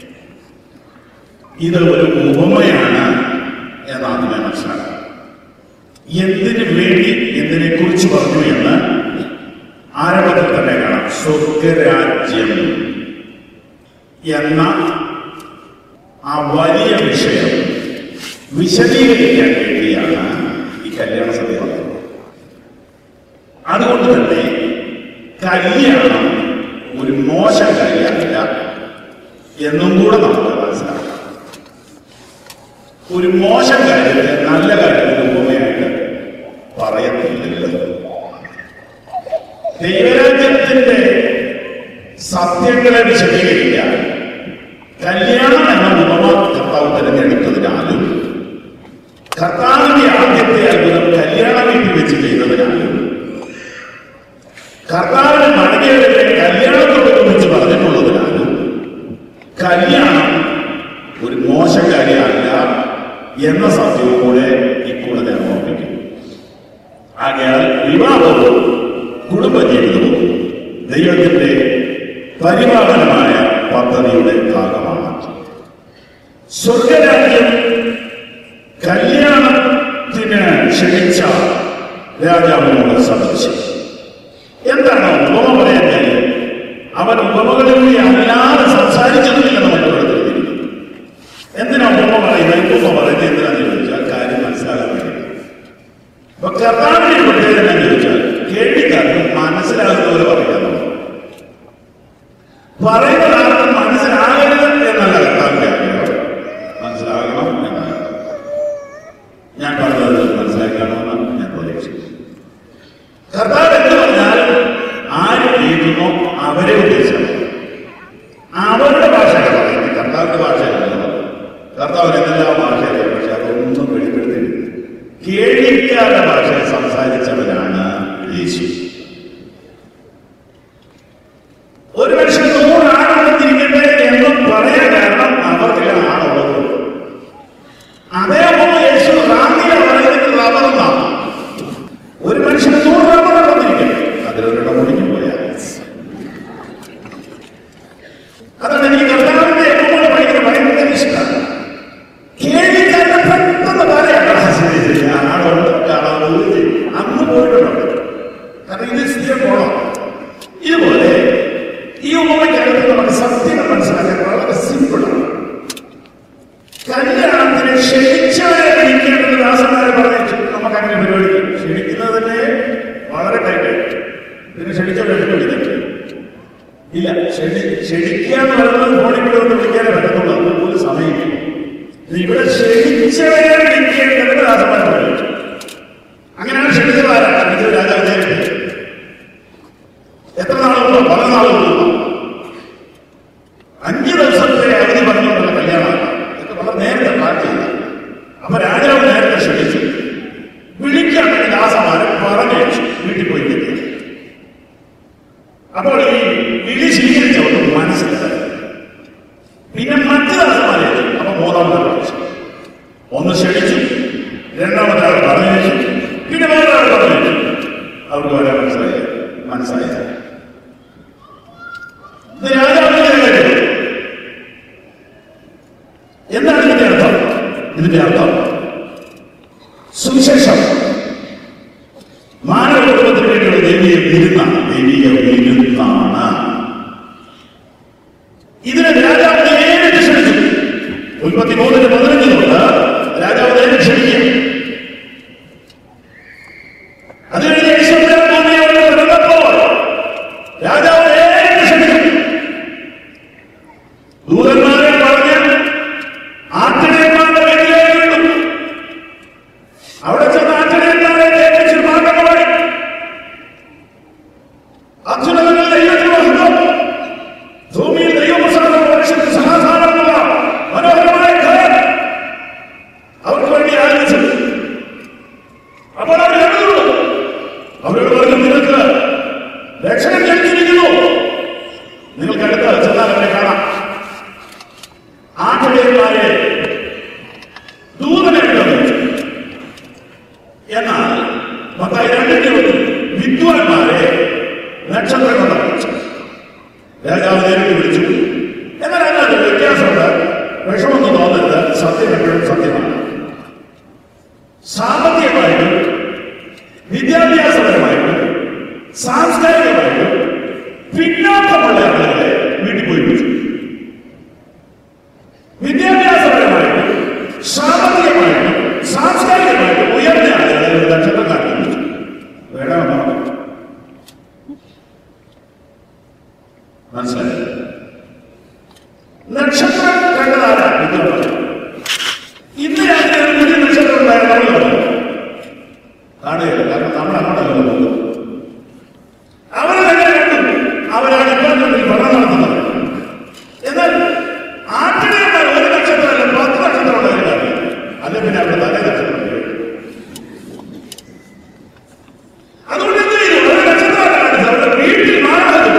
ഇത് ഒരു ഉപമയാണ് എന്നാണ് ഞാൻ മനസ്സിലാക്കുന്നത് എന്തിനു വേണ്ടി എന്തിനെ കുറിച്ച് പറഞ്ഞു എന്ന് ആരംഭത്തിൽ തന്നെ കാണാം സ്വർഗരാജ്യം എന്ന ആ വലിയ വിഷയം വിശദീകരിക്കാൻ വേണ്ടിയാണ് ഈ കല്യാണ സഭ വന്നത് അതുകൊണ്ട് തന്നെ കല്യാണം ഒരു മോശം കാര്യമല്ല എന്നും കൂടെ നമുക്ക് മനസ്സിലാക്കാം ഒരു മോശം കാര്യത്തെ നല്ല കാര്യത്തിന് ഉപമയായിട്ട് പറയത്തില്ലല്ലോ ദൈവരാജ്യത്തിന്റെ സത്യങ്ങളെ വിശദീകരിക്കാൻ കല്യാണം എന്ന ഉപമ കർത്താവ് തിരഞ്ഞെടുത്തതിനാലും കർത്താവിന്റെ ആദ്യത്തെ അത്ഭുതം കല്യാണ വീട്ടിൽ വെച്ച് ചെയ്തതിനാലും കർത്താവിന് മടങ്ങിയവരെ കല്യാണത്തോട് കുറിച്ച് പറഞ്ഞിട്ടുള്ളതിനാലും കല്യാണം ഒരു മോശം കാര്യമല്ല എന്ന സത്യവും കൂടെ ഇപ്പോൾ ഞാൻ ഓർമ്മിക്കും ആകയാൽ വിവാഹവും കുടുംബജീവിതവും ദൈവത്തിന്റെ പരിപാലനമായ പദ്ധതിയുടെ ഭാഗമാണ് സ്വർഗരാജ്യം കല്യാണത്തിന് ക്ഷണിച്ച രാജാവിനോട് സദൃശ്യം എന്താണ് ഉപമ പറയാൻ കാര്യം അവൻ ഉപമകളിലൂടെ അല്ലാതെ സംസാരിച്ചതുമില്ല നമുക്ക് ഇവിടെ തെളിഞ്ഞിരിക്കുന്നു. എന്തിനാ ഉപമ പറയുന്നത് ഉപമ പറയുന്നത് എന്തിനാന്ന് ചോദിച്ചാൽ കാര്യം മനസ്സിലാകാൻ വേണ്ടി അപ്പൊ കർത്താവിന്റെ പ്രത്യേകത എന്താ ചോദിച്ചാൽ കേൾവിക്കാർക്ക് മനസ്സിലാകുന്നവരെ പറയാൻ പറയുന്നത് ആർക്കും മനസ്സിലാകരുത് എന്നല്ല കർത്താവിന്റെ ആഗ്രഹം മനസ്സിലാകണം എന്നാണ് ഞാൻ പറഞ്ഞത് മനസ്സിലാക്കണമെന്ന് ഞാൻ പ്രതീക്ഷിക്കുന്നു കർത്താവ് എന്ന് പറഞ്ഞാൽ ആര് കേൾക്കുന്നോ അവരെ ഉദ്ദേശിക്കണം അവരുടെ ഭാഷയാണ് പറയുന്നത് കർത്താവിന്റെ ഭാഷയല്ല കർത്താവിന് എന്തെല്ലാം ഭാഷയാണ് പക്ഷെ അതൊന്നും വെളിപ്പെടുത്തിയില്ല കേൾവിക്കാരുടെ ഭാഷയിൽ സംസാരിച്ചവനാണ് യേശു ഒരു മനുഷ്യൻ നൂറാണെന്നിരിക്കട്ടെ എന്നും പറയാൻ കാരണം അവർക്ക് ആണുള്ളത് അതേപോലെ യേശു റാന്നിയ പറയുന്നത് റബ്ബറെന്നാണ് ഒരു മനുഷ്യന് നൂറ് റബ്ബർ വന്നിരിക്കട്ടെ അതിലൊരിടം മുടിഞ്ഞു പോയാൽ ഉപമയ്ക്കകത്ത് നമുക്ക് സത്യങ്ങൾ മനസ്സിലാക്കാൻ വളരെ സിമ്പിളാണ് കല്യാണത്തിന് ക്ഷണിച്ചവരെ വിളിക്കേണ്ടത് ദാസന്മാരെ പറഞ്ഞു നമുക്ക് അങ്ങനെ പരിപാടിക്കും ക്ഷണിക്കുന്നത് തന്നെ വളരെ ടൈറ്റ് ഇതിന് ക്ഷണിച്ചവരെ വിളിക്കട്ടെ ഇല്ല ക്ഷണി ക്ഷണിക്കാന്ന് പറയുന്നത് ഫോണിൽ കൂടെ ഒന്ന് വിളിക്കാനേ പറ്റത്തുള്ളൂ അതിന് പോലും സമയമില്ല ഇത് ഇവിടെ ക്ഷണിച്ചവരെ വിളിക്കേണ്ടത് ദാസന്മാരെ പറഞ്ഞു അങ്ങനെയാണ് ക്ഷണിച്ചത് ആരാ ക്ഷണിച്ചത് രാജാവ് നേരിട്ട് എത്ര നാളുണ്ടോ പല നാളുണ്ടോ അഞ്ച് ദിവസത്തെ അവധി പറഞ്ഞുകൊണ്ടുള്ള കല്യാണമാണ് ഇതൊക്കെ വളരെ നേരത്തെ പ്ലാൻ ചെയ്ത അപ്പൊ രാജാവ് നേരത്തെ ക്ഷണിച്ചു വിളിക്കാൻ വേണ്ടി ദാസമാരെ പറഞ്ഞയച്ചു വീട്ടിൽ പോയി കിട്ടി അപ്പോൾ ഈ വിളി സ്വീകരിച്ചവർക്ക് മനസ്സിലായി പിന്നെ മറ്റു ദാസമാരെ അപ്പൊ മൂന്നാമത്തെ പ്രാവശ്യം ഒന്ന് ക്ഷണിച്ചു രണ്ടാമത്തെ ആൾ പറഞ്ഞയച്ചു പിന്നെ വേറെ ആൾ പറഞ്ഞയച്ചു അവർക്ക് വരാൻ മനസ്സിലായി മനസ്സിലായി ഇത് രാജാവിന്റെ കാര്യം എന്താണ് ഇതിന്റെ അർത്ഥം ഇതിന്റെ അർത്ഥം സുവിശേഷം മാനവ കുടുംബത്തിന് വേണ്ടിയുള്ള ദൈവീയ വിരുന്നാണ് ദൈവീയ വിരുന്നാണ് ഇതിനെ രാജാവ് നേരിട്ട് ക്ഷണിച്ചു ഉൽപ്പത്തി മൂന്നിന് പതിനഞ്ച് തൊട്ട് രാജാവ് നേരിട്ട് ക്ഷണിക്കുക അത് കഴിഞ്ഞ് യേശുദേവൻ ഭൂമിയോട് പിറന്നപ്പോൾ രാജാവ് നേരിട്ട് ക്ഷണിച്ചു ദൂതന്മാരെ പറഞ്ഞ് ആട്ടിടയന്മാരുടെ വീട്ടിലേക്ക് വിട്ടു അവിടെ ചെന്ന് ആട്ടിടയന്മാരെ കേൾപ്പിച്ച് പാട്ടൊക്കെ പാടി അത്യുന്നതങ്ങളിൽ ദൈവത്തിന് മഹത്വം ഭൂമിയിൽ ദൈവപ്രസാദം മനുഷ്യർക്ക് സമാധാനമുള്ള മനോഹരമായ ഘരം അവർക്ക് വേണ്ടി ആരംഭിച്ചു അപ്പോൾ അവർ കണ്ടു അവരോട് പറഞ്ഞു നിങ്ങൾക്ക് രക്ഷണം ലഭിച്ചിരിക്കുന്നു നിങ്ങൾക്ക് അടുത്ത് ചെന്നാൽ അവരെ കാണാം ആട്ടിടയന്മാരെ ദൂതനെ വിളിച്ചു എന്നാൽ മത്തായി രണ്ടിന്റെ ഒന്ന് വിദ്വാൻമാരെ നക്ഷത്രം കൊണ്ട് വിളിച്ചു രാജാവ് നേരിട്ട് വിളിച്ചു എന്നാൽ അതിനകത്ത് വ്യത്യാസമുണ്ട് വിഷമൊന്നും തോന്നരുത് സത്യം എപ്പോഴും സത്യമാണ് സാമ്പത്തികമായിട്ടും വിദ്യാഭ്യാസപരമായിട്ടും സാംസ്കാരികമായിട്ടും പിന്നോക്കമുള്ള ആളുകളെ വീട്ടിൽ പോയി വിളിച്ചു വിദ്യാഭ്യാസപരമായിട്ടും സാമ്പത്തികമായിട്ടും സാംസ്കാരികമായിട്ടും ഉയർന്ന ആളുകളെ ഒരു നക്ഷത്രക്കാരൻ വിളിച്ചു വേണമെന്നോ മനസ്സിലായി നക്ഷത്രം കണ്ടതാരാ വിദ്വാൻ ഇന്ന് രാത്രി ഒരു പുതിയ നക്ഷത്രം ഉണ്ടായാൽ നമ്മൾ പറയും കാണുകയില്ല കാരണം നമ്മൾ അങ്ങോട്ടല്ലോ പോകുന്നത് അവരെ തന്നെ കണ്ടു അവരാണ് ഡിപ്പാർട്ട്മെന്റിൽ പഠനം നടത്തുന്നത് എന്നാൽ ആട്ടിടയന്മാർ ഒരു നക്ഷത്രമല്ല പത്ത് നക്ഷത്രം ഉണ്ടായിരുന്നു അല്ലെ പിന്നെ അവിടെ തലേ നക്ഷത്രം അതുകൊണ്ട് എന്ത് ചെയ്തു ഒരു നക്ഷത്രം കാണിച്ചു അവരുടെ വീട്ടിൽ മാറാതെ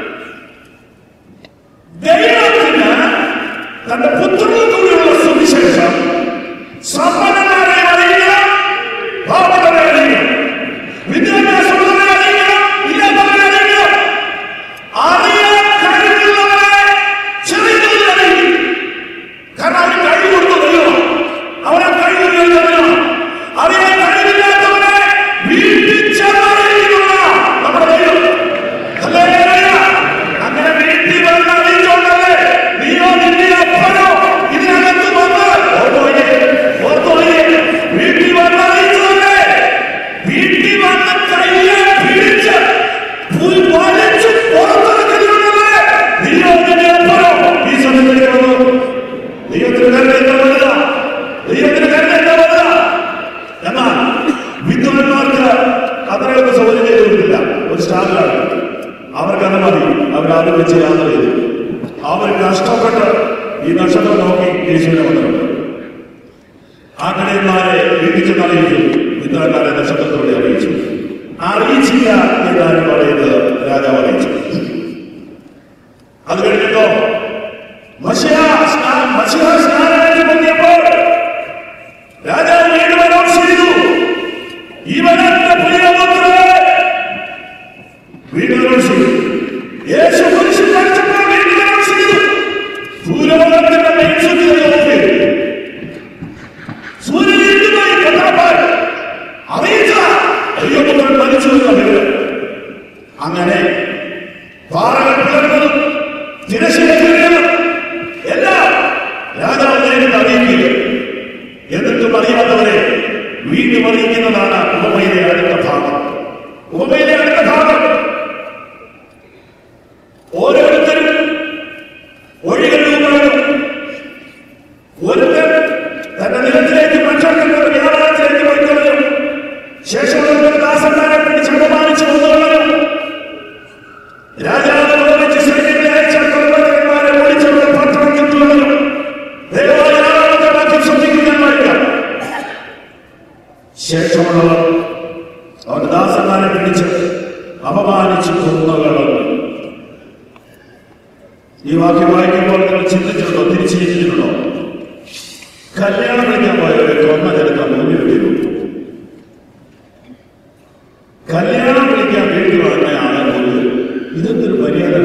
ദൈവത്തിന് തന്റെ പുത്രനിലൂടെയുള്ള സുവിശേഷം സമ്പന്നന്മാരെ അറിയിക്കണം പാവപ്പെട്ടവരെ അറിയിക്കണം വിദ്യാഭ്യാസമുള്ളവരെ അറിയിക്കണം ഇല്ലാത്തവരെ അറിയിക്കണം അറിയാൻ കഴിവുള്ളവരെ ചെറിയതിൽ അറിയിക്കും കാരണം അവന് കഴിവ് കൊടുത്തു ദൈവം അവനെ കഴിവില്ല അറിയണം അറിയാൻ കഴിവില്ലാത്തവരെ വീട്ടിൽ ചെന്നറിയിക്കുക നമ്മുടെ ദൈവം ഹല്ലേലൂയ. അങ്ങനെ വീട്ടിൽ വന്ന് അറിയിച്ചോണ്ടല്ലേ നീയോ നിന്റെ അപ്പനോ ഇതിനകത്ത് വന്ന് ഓർത്തോയെ ഓർത്തോയെ വീട്ടിൽ വന്ന് അറിയിച്ചതല്ലേ വീട്ടിൽ വന്ന് കയ്യെ പിടിച്ച് പുൽ വലിച്ചു പുറത്തിറക്കുന്നതല്ലേ നീയോ നിന്റെ അപ്പനോ ഈ സമയത്തേക്ക് വന്നു ദൈവത്തിന് കരുത എന്താ വലുതാ ദൈവത്തിന് കരുത എന്താ വലുതാ എന്നാൽ വിദ്വാൻമാർക്ക് അത്രയൊക്കെ സൗകര്യം ചെയ്ത് കൊടുത്തില്ല ഒരു സ്റ്റാഫിലാണ് അവർക്കത് മതി അവരാദ്യം വെച്ച് യാത്ര ചെയ്തു അവർ കഷ്ടപ്പെട്ട് ഈ നക്ഷത്രം നോക്കി യേശുവിനെ വന്നിട്ടുണ്ട് ആട്ടിടയന്മാരെ വീട്ടിൽ അറിയിച്ചു വിദ്വാൻമാരെ നക്ഷത്രത്തോടെ അറിയിച്ചു അറിയിച്ചില്ല എന്നാണ് പറയുന്നത് രാജാവ് അറിയിച്ചു അത് കഴിഞ്ഞിട്ടോ മഷിഹ സ്നാ- മഷിഹ സ്നാനമേറ്റ് പൊങ്ങിയപ്പോൾ രാജാവ് വീണ്ടും അനൗൺസ് ചെയ്തു ഇവനെന്റെ പ്രിയപുത്രൻ വീണ്ടും അനൗൺസ് ചെയ്തു യേശു കുരിശിൽ മരിച്ചപ്പോൾ വീണ്ടും അനൗൺസ് ചെയ്തു ഭൂലോകത്തിന്റെ മെയിൻ സ്വിച്ച് ഓഫ് ചെയ്തു സൂര്യൻ വീണ്ടുമായി പ്രതാപാൻ അറിയിച്ച പ്രിയപുത്രൻ മരിച്ചു എന്ന വിവരം അങ്ങനെ പാറകൾ പിളർന്നതും തിരശ്ശീല കീറിയതും എല്ലാം രാജാവ് നേരിട്ട് അറിയിക്കുക എന്നിട്ടും അറിയാത്തവരെ വീണ്ടും അറിയിക്കുന്നതാണ് ഉപമയിലെ അടുത്ത ഭാഗം ഉപമയിലെ അടുത്ത ഭാഗം ഓരോരുത്തരും ഒഴികളുകളും ഒരുത്തൻ തന്റെ നിലത്തിലേക്ക് ഭക്ഷണത്തിനുള്ള വ്യാപാരത്തിലേക്ക് പോയിക്കളയും ശേഷമുള്ള ദാസന്മാരെ പിടിച്ച് അപമാനിച്ചു കൊന്നുകളയും രാജാവ് ഓർമ്മിച്ച് സൈന്യത്തെ അയച്ച കൊലപാതകന്മാരെ ഓടിച്ചുള്ള പട്ടണം കിട്ടുന്നവരും ദയവായി ആറാമത്തെ വാക്യം ശ്രദ്ധിക്കാൻ പാടില്ല ശേഷമുള്ളവർ അവന്റെ ദാസന്മാരെ പിടിച്ച് അപമാനിച്ചു കൊന്നുകളഞ്ഞു ഈ വാക്യം വായിക്കുമ്പോൾ നിങ്ങൾ ചിന്തിച്ചിട്ടുണ്ടോ തിരിച്ചു ചിന്തിച്ചിട്ടുണ്ടോ കല്യാണം കഴിക്കാൻ പോയവരെ തുറന്ന ചരിത്രം മുന്നിൽ വരും കല്യാണം വിളിക്കാൻ വീട്ടിൽ വന്ന ആളെ പോലും ഇതെന്തൊരു മര്യാദ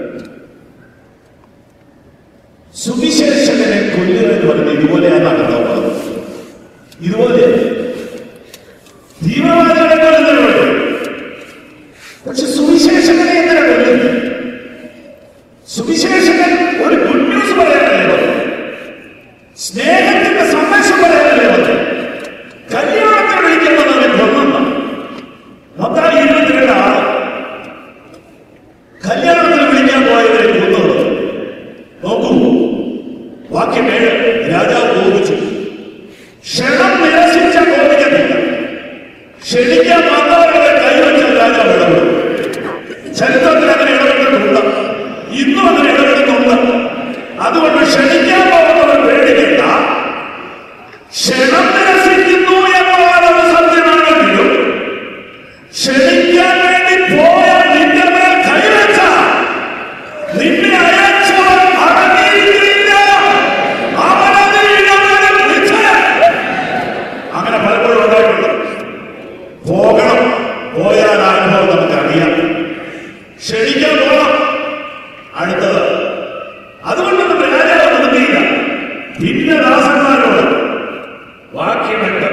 സുവിശേഷകനെ കൊല്ലുക എന്ന് പറയുന്നത് ഇതുപോലെയാണ് കഥ പറഞ്ഞത് ഇതുപോലെ തീവ്രവാദികളെ കൊല്ലുന്നവരുണ്ട് പക്ഷെ സുവിശേഷകനെ എന്തിനാ കൊല്ലുന്നത് സുവിശേഷകൻ ഒരു ഗുഡ് ന്യൂസ് പറയാനല്ലേ വന്നത്? സ്നേഹത്തിന്റെ സന്ദേശം പറയാനല്ലേ വന്നത്? കല്യാണത്തിന് വിളിക്കുന്നവരെ കൊന്നു മത്തായി ഇരുപത്തിരണ്ട് ആറ് കല്യാണത്തിന് വിളിക്കാൻ പോയവരെ കൊന്നത് നോക്കൂ വാക്യം ഏഴ് രാജാവ് കോപിച്ചു ക്ഷണം നിരസിച്ച കോപിക്കത്തില്ല ക്ഷണിക്കാൻ വന്നവരുടെ കൈവച്ച രാജാവ് ഇടപെടും ചരിത്രത്തിൽ അങ്ങനെ ഇടപെട്ടിട്ടുണ്ട് ഇന്നും അങ്ങനെ ഇടപെടുന്നുണ്ട് അതുകൊണ്ട് ക്ഷണിക്കാൻ പോകുന്നവർ പേടിക്കേണ്ട ക്ഷണം നിരസിക്കുന്നു എന്നുള്ളത് സത്യമാണെങ്കിലും ക്ഷണിക്കാൻ വേണ്ടി പോയ നിന്റെ മേൽ കൈവച്ച നിന്നെ അയച്ചവൻ അടങ്ങിയിരിക്കില്ല അവനതിൽ ഇടപെടൽ വിളിച്ച് അങ്ങനെ പലപ്പോഴും ഉണ്ടായിട്ടുണ്ട് പോകണം പോയാൽ ആ അനുഭവം നമുക്കറിയാം ക്ഷണിക്കാൻ പോകണം അടുത്തത് അതുകൊണ്ടൊന്നും രാജാവ് നിർത്തിയില്ല പിന്നെ ദാസന്മാരോട് വാക്യമെട്ട്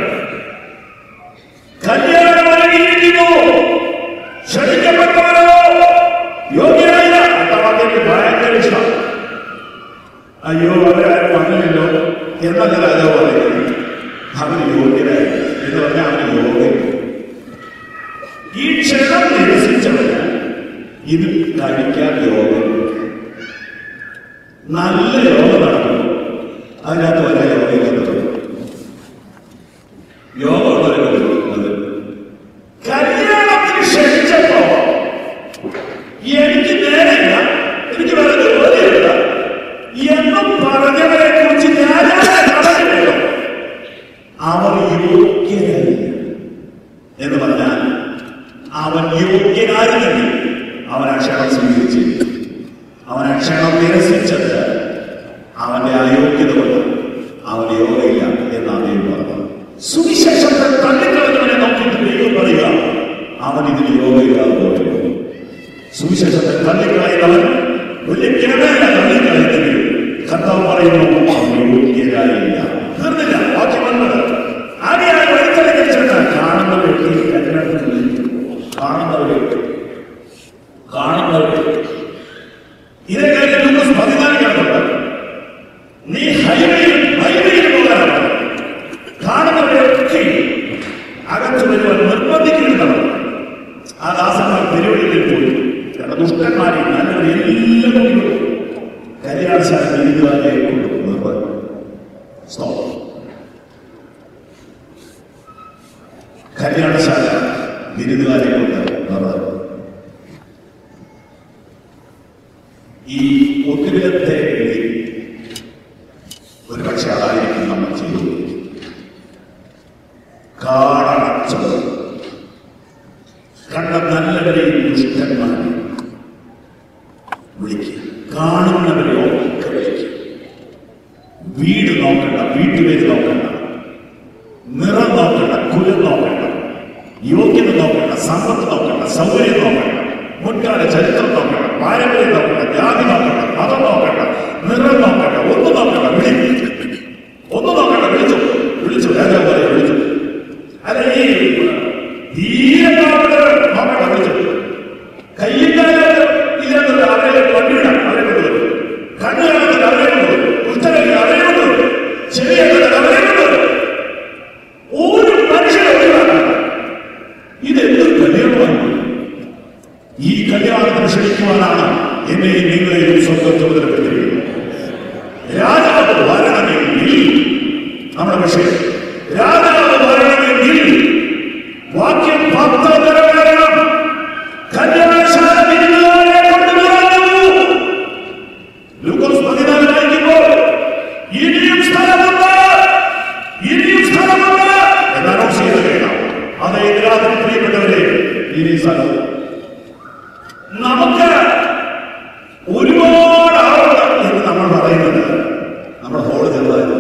കല്യാണം ഒരുങ്ങിയിരിക്കുന്നു ക്ഷണിക്കപ്പെട്ടവരോ യോഗ്യരായില്ല അടുത്ത വാക്യം എനിക്ക് ഭയങ്കര ഇഷ്ടം അയ്യോ അവരാരും വന്നില്ലല്ലോ എന്നല്ല രാജാവ് പറയുന്നത് അവന് യോഗ്യരായി എന്ന് പറഞ്ഞാൽ അവന് യോഗ്യൻ ഈ ക്ഷണം നിരസിച്ചവന് ഇത് കഴിക്കാൻ യോഗം നല്ല യോഗം നടക്കും അതിനകത്ത് വരാൻ യോഗയില്ലാത്തത് യോഗമുള്ളവരൊക്കെ അത് കല്യാണത്തിന് ക്ഷണിച്ചപ്പോ എനിക്ക് നേരില്ല എനിക്ക് വേറെ ജോലിയില്ല എന്നും പറഞ്ഞവരെ കുറിച്ച് ഞാനാണ് പറഞ്ഞില്ലല്ലോ അവർ യോഗ്യരായില്ല എന്ന് പറഞ്ഞാൽ അവൻ യോഗ്യനായിരുന്നെങ്കിൽ അവൻ അക്ഷരം സ്വീകരിച്ചു അവൻ അക്ഷരം നിരസിച്ചത് അവന്റെ അയോഗ്യത കൊണ്ട് അവൻ യോഗയില്ല എന്ന് അദ്ദേഹം പറഞ്ഞു സുവിശേഷത്തെ തള്ളിക്കളഞ്ഞവനെ നോക്കിയിട്ട് ദൈവം പറയുക അവൻ ഇതിന് യോഗയില്ലാതെ പോയി സുവിശേഷത്തെ തള്ളിക്കളയുന്നവൻ വലിയ കിണമേല തള്ളിക്കളയുന്നെങ്കിൽ കർത്താവ് പറയുന്നു അവൻ യോഗ്യരായില്ല തീർന്നില്ല വാക്യം വന്നത് ആരെയാണ് വഴിത്തലകരിച്ചിട്ട് കാണുന്ന വ്യക്തി കല്യാണത്തിൽ കാണുന്ന വ്യക്തി കാണുന്ന വ്യക്തി ഇതേ കാര്യം ലൂക്കോസ് പതിനാല് കണ്ടുണ്ട് നീ ഹൈവേയിൽ ഹൈവേയിൽ പോകാനാണ് കാണുന്നവരെയൊക്കെ അകത്ത് വരുവാൻ നിർബന്ധിക്കുന്നുണ്ടാവും ആ ദാസന്മാർ പെരുവഴിയിൽ പോയി കാരണം ദുഷ്ടന്മാരെ നല്ലവരെല്ലാം കല്യാണശാല നീതിവാനെ കൊണ്ടുപോകുന്നത് സ്തോത്രം കല്യാണശാല ബിരുദുകാരെ കൊണ്ട് നടന്നത് ഈ ഒടുവിലത്തെ വിളി ഒരുപക്ഷെ അതായിരിക്കും നമ്മൾ ചെയ്തത് കാണച്ചത് കണ്ട നല്ലവരെയും ദുഷ്ടന്മാരെ വിളിക്കുക കാണുന്നവരെ ഒക്കെ വിളിക്കുക വീട് നോക്കണ്ട വീട്ടുപേര് നോക്കണ്ട നിറം നോക്കണ്ട കുലം നോക്കണ്ട യോഗ്യത നോക്കണ്ട സമ്പത്ത് നോക്കണ്ട സൗകര്യം നോക്കണ്ട മുൻകാല ചരിത്രം നോക്കണ്ട പാരമ്പര്യം നോക്കണ്ട ജാതി നോക്കണ്ട മതം നോക്കണ്ട നിറം നോക്കണ്ട ഒന്നും നോക്കണ്ട വിളി ഒന്നും നോക്കണ്ട വിളിച്ചു വിളിച്ചു രാജാവ് പറയും വിളിച്ചു അല്ല ഈ തീരെ നോക്കണ്ട നോക്കണ്ട വിളിച്ചു കയ്യില്ലാതെ ഇല്ലാതെ തീരുമാനത്തിന് ക്ഷണിക്കുവാനാണ് എന്നെയും നിങ്ങളെയും സ്വന്തം ചുമതലപ്പെടുത്തിയിരിക്കുന്നത് രാജാവ് വരണമെങ്കിൽ നമ്മുടെ വിഷയം രാജാവ് വരണമെങ്കിൽ വാക്യം പത്ത് നിറവേറണം കല്യാണശാല വിരുന്നുകാരെ കൊണ്ടുവരാമോ ലൂക്കോസ് പതിനാല് വായിക്കുമ്പോൾ ഇനിയും സ്ഥലമുണ്ട് ഇനിയും സ്ഥലമുണ്ട് എന്ന് അനൗൺസ് ചെയ്ത് കേൾക്കാം അതേ രാത്രി പ്രിയപ്പെട്ടവരെ ഇനി സ്ഥലമുണ്ട് നമുക്ക് ഒരുപാട് ആളുണ്ട് എന്ന് നമ്മൾ പറയുന്നത് നമ്മുടെ ഹോള് ചെറുതായിരുന്നു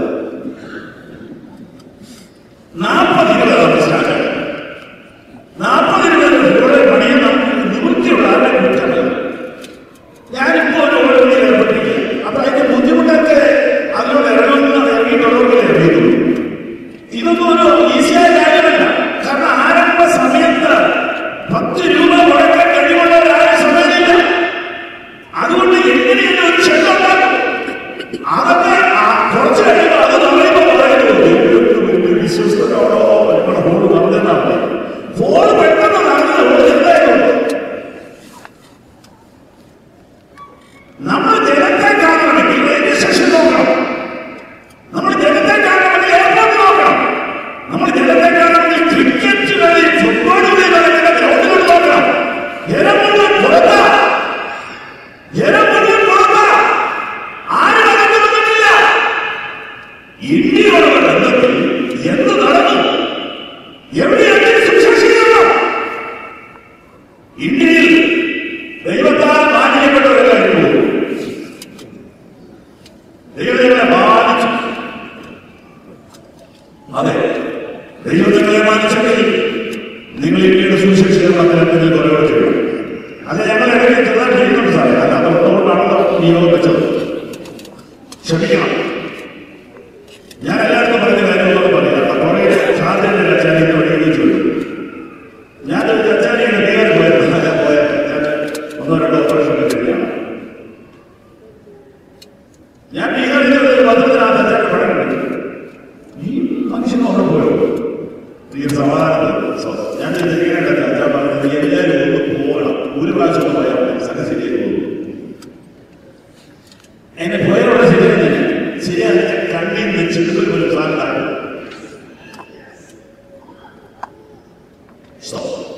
നാൽപ്പത് ഇരുപതാണ് സ്റ്റാർട്ട് നാൽപ്പത് ഇരുപത് ഇവിടെ പണിയും നമുക്ക് നിവൃത്തിയുള്ള ആരുടെ കുറ്റമില്ല ഞാനിപ്പോ ഒരു ഓരോന്നിൽ ഏർപ്പെട്ടിരിക്കുക അപ്പൊ അതിന്റെ ബുദ്ധിമുട്ടൊക്കെ അതിലൂടെ ഇറങ്ങുന്ന ഇറങ്ങിയിട്ടുള്ളവർക്ക് അറിയുള്ളൂ ഇതൊന്നും ഒരു ഈസിയായ കാര്യമല്ല കാരണം ആരംഭ സമയത്ത് പത്ത് രൂപ മുടക്കാൻ കഴിവുള്ളവരാരും സമയമില്ല അതുകൊണ്ട് എങ്ങനെയാണ് ഒരു ഷെഡ് ഉണ്ടാക്കും അതൊക്കെ ആ കുറച്ച് കഴിയുമ്പോൾ അത് നമ്മളിപ്പോ പറയുന്നത് വിശ്വസ്തരോടോ ഇവിടെ ഫോൺ നടന്നാണ് ഫോൺ പെട്ടെന്ന് നടന്നത് ഒരു എന്തായിരുന്നു നമ്മൾ ജനത്തെ കാണണമെങ്കിൽ റെയിൽവേ സ്റ്റേഷൻ നോക്കണം നമ്മൾ ജനത്തെ കാണണമെങ്കിൽ എയർപോർട്ട് നോക്കണം നമ്മൾ ജനത്തെ കാണണമെങ്കിൽ ക്രിക്കറ്റ് കളി ഫുട്ബോൾ കളി നടക്കുന്ന ഗ്രൗണ്ടുകൾ നോക്കണം ജനം മുഴുവൻ പുറത്താ ജനം മുഴുവൻ പുറത്താ ആരും അകത്ത് വന്നിട്ടില്ല ഇന്ത്യയോടുള്ള ബന്ധത്തിൽ എന്ത് നടന്നു എവിടെയാണ് സുശാസീകരണം ഇന്ത്യയിൽ ദൈവത്താൽ മാനിക്കപ്പെട്ടവരല്ലായിരുന്നു ദൈവങ്ങളെ ബാധിച്ചു അതെ ദൈവങ്ങളെ മാനിച്ചെങ്കിൽ നിങ്ങൾ ഇന്ത്യയുടെ സുശേഷീകരണത്തിന് നിങ്ങൾ കുറവ് ചെയ്യണം അത് ഞങ്ങൾ ഇടയിൽ ചെറുതായിട്ട് ചെയ്യുന്നുണ്ട് സാറേ അത് അതുകൊണ്ടാണല്ലോ നിയമം വെച്ചത് ക്ഷമിക്കണം ഞാൻ എല്ലാവർക്കും പറഞ്ഞ കാര്യങ്ങളോട് പറയാം കുറെ സാധ്യതയില്ല അച്ചാരിക്ക് വഴി ചോദിച്ചു ഞാനൊരു അച്ചാരിയുടെ പേര് പോയത് ഞാൻ പോയത് ഞാൻ ഒന്നോ രണ്ടോ ഓപ്പറേഷൻ കഴിയാണ് ഞാൻ ബീഹാറിന്റെ ഒരു പത്രത്തിനകത്ത് അച്ചാരുടെ പടം കണ്ടു ഈ മനുഷ്യൻ അവിടെ പോയോ ഈ സമാധാനം ഞാൻ ചെയ്യേണ്ടത് അച്ഛാ പറഞ്ഞത് എല്ലാവരും ഒന്ന് പോകണം ഒരു പ്രാവശ്യം ഒന്ന് പോയാൽ മതി സംഘം ശരിയായി പോകും എന്നെ പോയവിടെ ശരിയാകുന്നില്ല ശരിയാകുന്ന കണ്ണിൽ നിന്ന് ചെടുപ്പിൽ ഒരു സാധനമാണ് So,